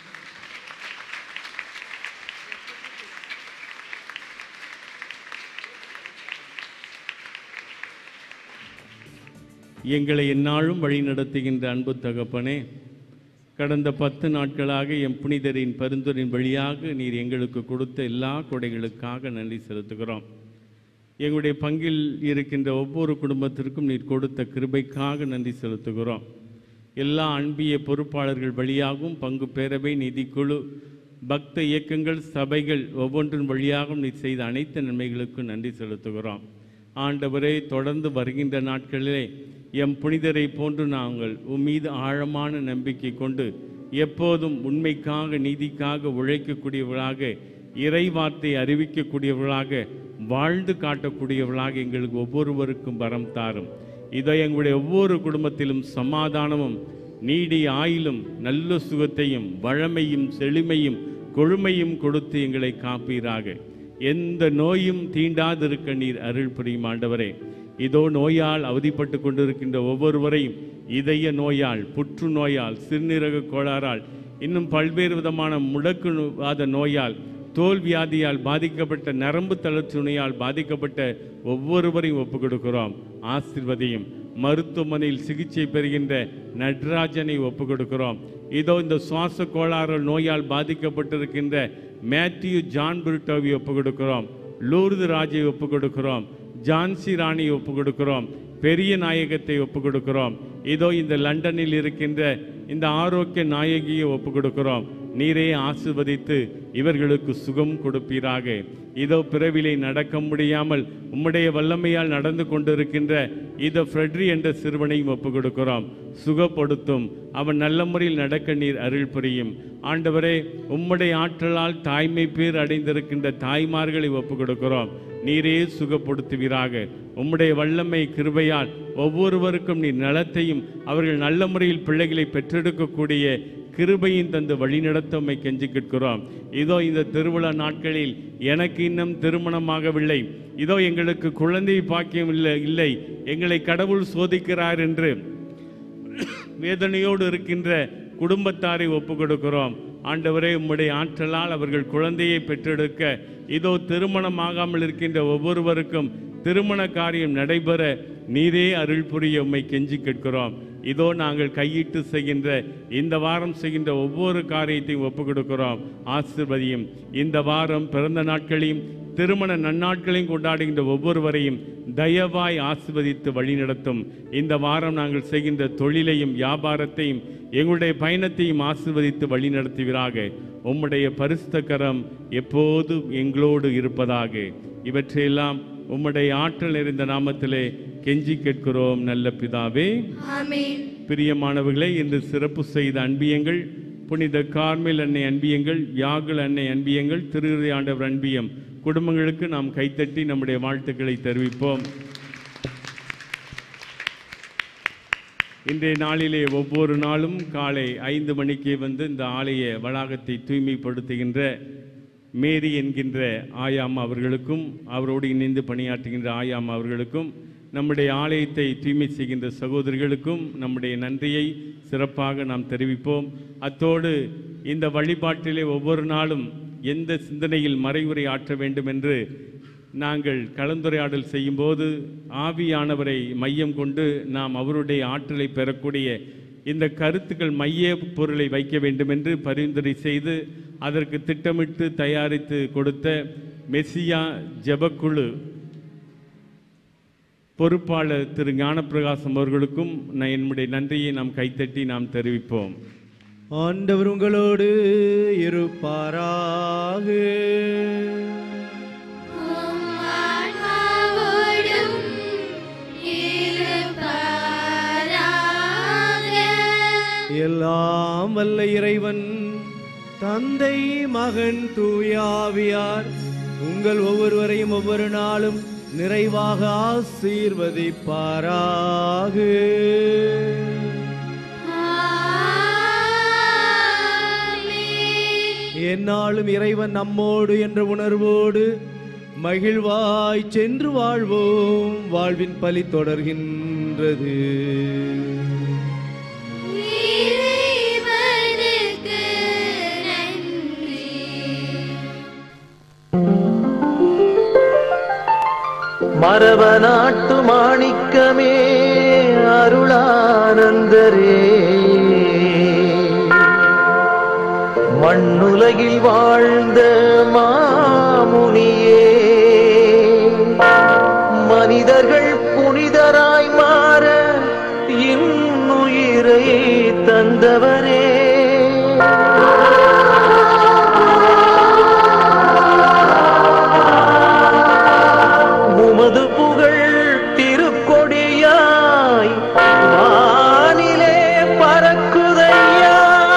எங்களை எந்நாளும் வழிநடத்துகின்ற அன்பு தகப்பனே கடந்த பத்து நாட்களாக எம் புனிதரின் பரிந்துரையின் வழியாக நீர் எங்களுக்கு கொடுத்த எல்லா கொடைகளுக்காக நன்றி செலுத்துகிறோம் எங்களுடைய பங்கில் இருக்கின்ற ஒவ்வொரு குடும்பத்திற்கும் நீர் கொடுத்த கிருபைக்காக நன்றி செலுத்துகிறோம் எல்லா அன்பிய பொறுப்பாளர்கள் வழியாகவும் பங்கு பேரவை நிதிக்குழு பக்த இயக்கங்கள் சபைகள் ஒவ்வொன்றின் வழியாகவும் நீர் செய்த அனைத்து நன்மைகளுக்கும் நன்றி செலுத்துகிறோம் ஆண்டவரே தொடர்ந்து வருகின்ற நாட்களிலே எம் புனிதரை போன்று நாங்கள் உம் மீது ஆழமான நம்பிக்கை கொண்டு எப்போதும் உண்மைக்காக நீதிக்காக உழைக்கக்கூடியவர்களாக இறை வார்த்தை அறிவிக்கக்கூடியவர்களாக வாழ்ந்து காட்டக்கூடியவர்களாக எங்களுக்கு ஒவ்வொருவருக்கும் வரம் தாரும் இதோ எங்களுடைய ஒவ்வொரு குடும்பத்திலும் சமாதானமும் நீடிய ஆயிலும் நல்ல சுகத்தையும் வளமையும் செழுமையும் கொழுமையும் கொடுத்து எங்களை காப்பீராக எந்த நோயும் தீண்டாதிருக்க நீர் அருள் புரியும் ஆண்டவரே இதோ நோயால் அவதிப்பட்டு கொண்டிருக்கின்ற ஒவ்வொருவரையும் இதய நோயால் புற்று நோயால் சிறுநீரக கோளாறால் இன்னும் பல்வேறு விதமான முடக்கு வாத நோயால் தோல் வியாதியால் பாதிக்கப்பட்ட நரம்பு தளர்ச்சி நோயால் பாதிக்கப்பட்ட ஒவ்வொருவரையும் ஒப்புக் கொடுக்கிறோம் ஆசிர்வதியும் மருத்துவமனையில் சிகிச்சை பெறுகின்ற நடராஜனை ஒப்புக் கொடுக்கிறோம் இதோ இந்த சுவாச கோளாறு நோயால் பாதிக்கப்பட்டிருக்கின்ற மேத்யூ ஜான் பிரிட்டோவை ஒப்புக் கொடுக்கிறோம் லூர்து ராஜை ஒப்புக் கொடுக்கிறோம் ஜான்சி ராணியை ஒப்புக் கொடுக்கிறோம் பெரிய நாயகத்தை ஒப்புக் கொடுக்கிறோம் இதோ இந்த லண்டனில் இருக்கின்ற இந்த ஆரோக்கிய நாயகியை ஒப்புக் கொடுக்கிறோம் நீரே ஆசிர்வதித்து இவர்களுக்கு சுகம் கொடுப்பீராக இதோ பிறவிலை நடக்க முடியாமல் உம்முடைய வல்லமையால் நடந்து கொண்டிருக்கின்ற இதோ ஃப்ரெட்ரி என்ற சிறுவனையும் ஒப்புக் கொடுக்கிறோம் சுகப்படுத்தும் அவன் நல்ல முறையில் நடக்க நீர் அருள் புரியும் ஆண்டவரே உம்முடைய ஆற்றலால் தாய்மை பேர் அடைந்திருக்கின்ற தாய்மார்களை ஒப்புக் கொடுக்கிறோம் நீரே சுகப்படுத்துவீராக உம்முடைய வல்லமை கிருபையால் ஒவ்வொருவருக்கும் நீர் நலத்தையும் அவர்கள் நல்ல முறையில் பிள்ளைகளை பெற்றெடுக்கக்கூடிய கிருபையின் தந்து வழிநடத்த உம்மை கெஞ்சி கேட்கிறோம் இதோ இந்த திருவிழா நாட்களில் எனக்கு இன்னும் திருமணமாகவில்லை இதோ எங்களுக்கு குழந்தை பாக்கியம் இல்லை இல்லை எங்களை கடவுள் சோதிக்கிறார் என்று வேதனையோடு இருக்கின்ற குடும்பத்தாரை ஒப்புக் கொடுக்கிறோம் ஆண்டவரே உம்முடைய ஆற்றலால் அவர்கள் குழந்தையை பெற்றெடுக்க இதோ திருமணமாகாமல் இருக்கின்ற ஒவ்வொருவருக்கும் திருமண காரியம் நடைபெற நீரே அருள் புரிய உம்மை கெஞ்சி கேட்கிறோம் இதோ நாங்கள் கையிட்டு செய்கின்ற இந்த வாரம் செய்கின்ற ஒவ்வொரு காரியத்தையும் ஒப்புக் கொடுக்கிறோம் ஆசிர்வதியும் இந்த வாரம் பிறந்த நாட்களையும் திருமண நன்னாட்களையும் கொண்டாடுகின்ற ஒவ்வொருவரையும் தயவாய் ஆசிர்வதித்து வழிநடத்தும் இந்த வாரம் நாங்கள் செய்கின்ற தொழிலையும் வியாபாரத்தையும் எங்களுடைய பயணத்தையும் ஆசிர்வதித்து வழிநடத்துவீராக உம்முடைய பரிசுத்த கரம் எப்போதும் எங்களோடு இருப்பதாக இவற்றையெல்லாம் உம்முடைய ஆற்றல் நிறைந்த நாமத்திலே கெஞ்சி கேட்கிறோம் நல்ல பிதாவே ஆமென் பிரியமானவர்களே இன்று சிறப்பு செய்த அன்பியங்கள் புனித கார்மேல் அன்னை அன்பியங்கள் யாகுல் அன்னை அன்பியங்கள் திருவிதை ஆண்டவர் அன்பியம் குடும்பங்களுக்கு நாம் கைத்தட்டி நம்முடைய வாழ்த்துக்களை தெரிவிப்போம் இன்றைய நாளிலே ஒவ்வொரு நாளும் காலை ஐந்து மணிக்கே வந்து இந்த ஆலய வளாகத்தை தூய்மைப்படுத்துகின்ற மேரி என்கின்ற ஆயாம் அவர்களுக்கும் அவரோடு இணைந்து பணியாற்றுகின்ற ஆயாம் அவர்களுக்கும் நம்முடைய ஆலயத்தை தூய்மை செய்கின்ற சகோதரிகளுக்கும் நம்முடைய நன்றியை சிறப்பாக நாம் தெரிவிப்போம் அத்தோடு இந்த வழிபாட்டிலே ஒவ்வொரு நாளும் எந்த சிந்தனையில் மறைவுரை ஆற்ற வேண்டும் என்று நாங்கள் கலந்துரையாடல் செய்யும்போது ஆவியானவரை மையம் கொண்டு நாம் அவருடைய ஆற்றலை பெறக்கூடிய இந்த கருத்துக்கள் மைய பொருளை வைக்க வேண்டும் என்று பரிந்துரை செய்து அதற்கு திட்டமிட்டு தயாரித்து கொடுத்த மெஸ்ஸியா ஜெபக்குழு பொறுப்பாளர் திரு ஞானப்பிரகாசம் அவர்களுக்கும் நான் என்னுடைய நன்றியை நாம் கைத்தட்டி நாம் தெரிவிப்போம் ஆண்டவர் உங்களோடு இருப்பாராக ஆன்மாவோடும் இருப்பாராக. எல்லாம் வல்ல இறைவன் தந்தை மகன் தூயாவியார் உங்கள் ஒவ்வொருவரையும் ஒவ்வொரு நாளும் நிறைவாக ஆசீர்வதிப்பாராக என்னாலும் இறைவன் நம்மோடு என்ற உணர்வோடு மகிழ்வாய் சென்று வாழ்வோம் வாழ்வின் பலி தொடர்கின்றது இறைவனுக்கு நன்றி மரவநாட்டு மாணிக்கமே அருளானந்தரே மண்ணுலகில் வாழ்ந்த மாமுனியே மனிதர்கள் புனிதராய் மாற இன்னுயிரை தந்தவரே உமது புகழ் திருக்கொடியாய் வானிலே பறக்குதையா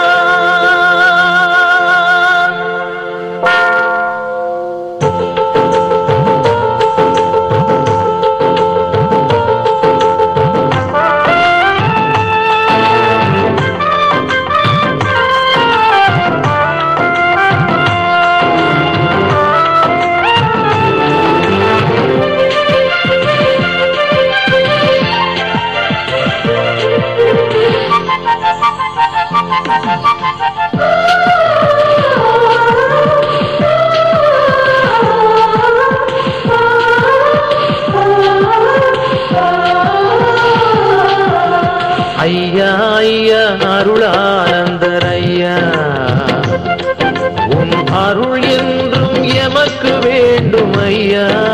ஐயா ஐயா அருளானந்தர் ஐயா உன் அருள் என்றும் எமக்கு வேண்டும் ஐயா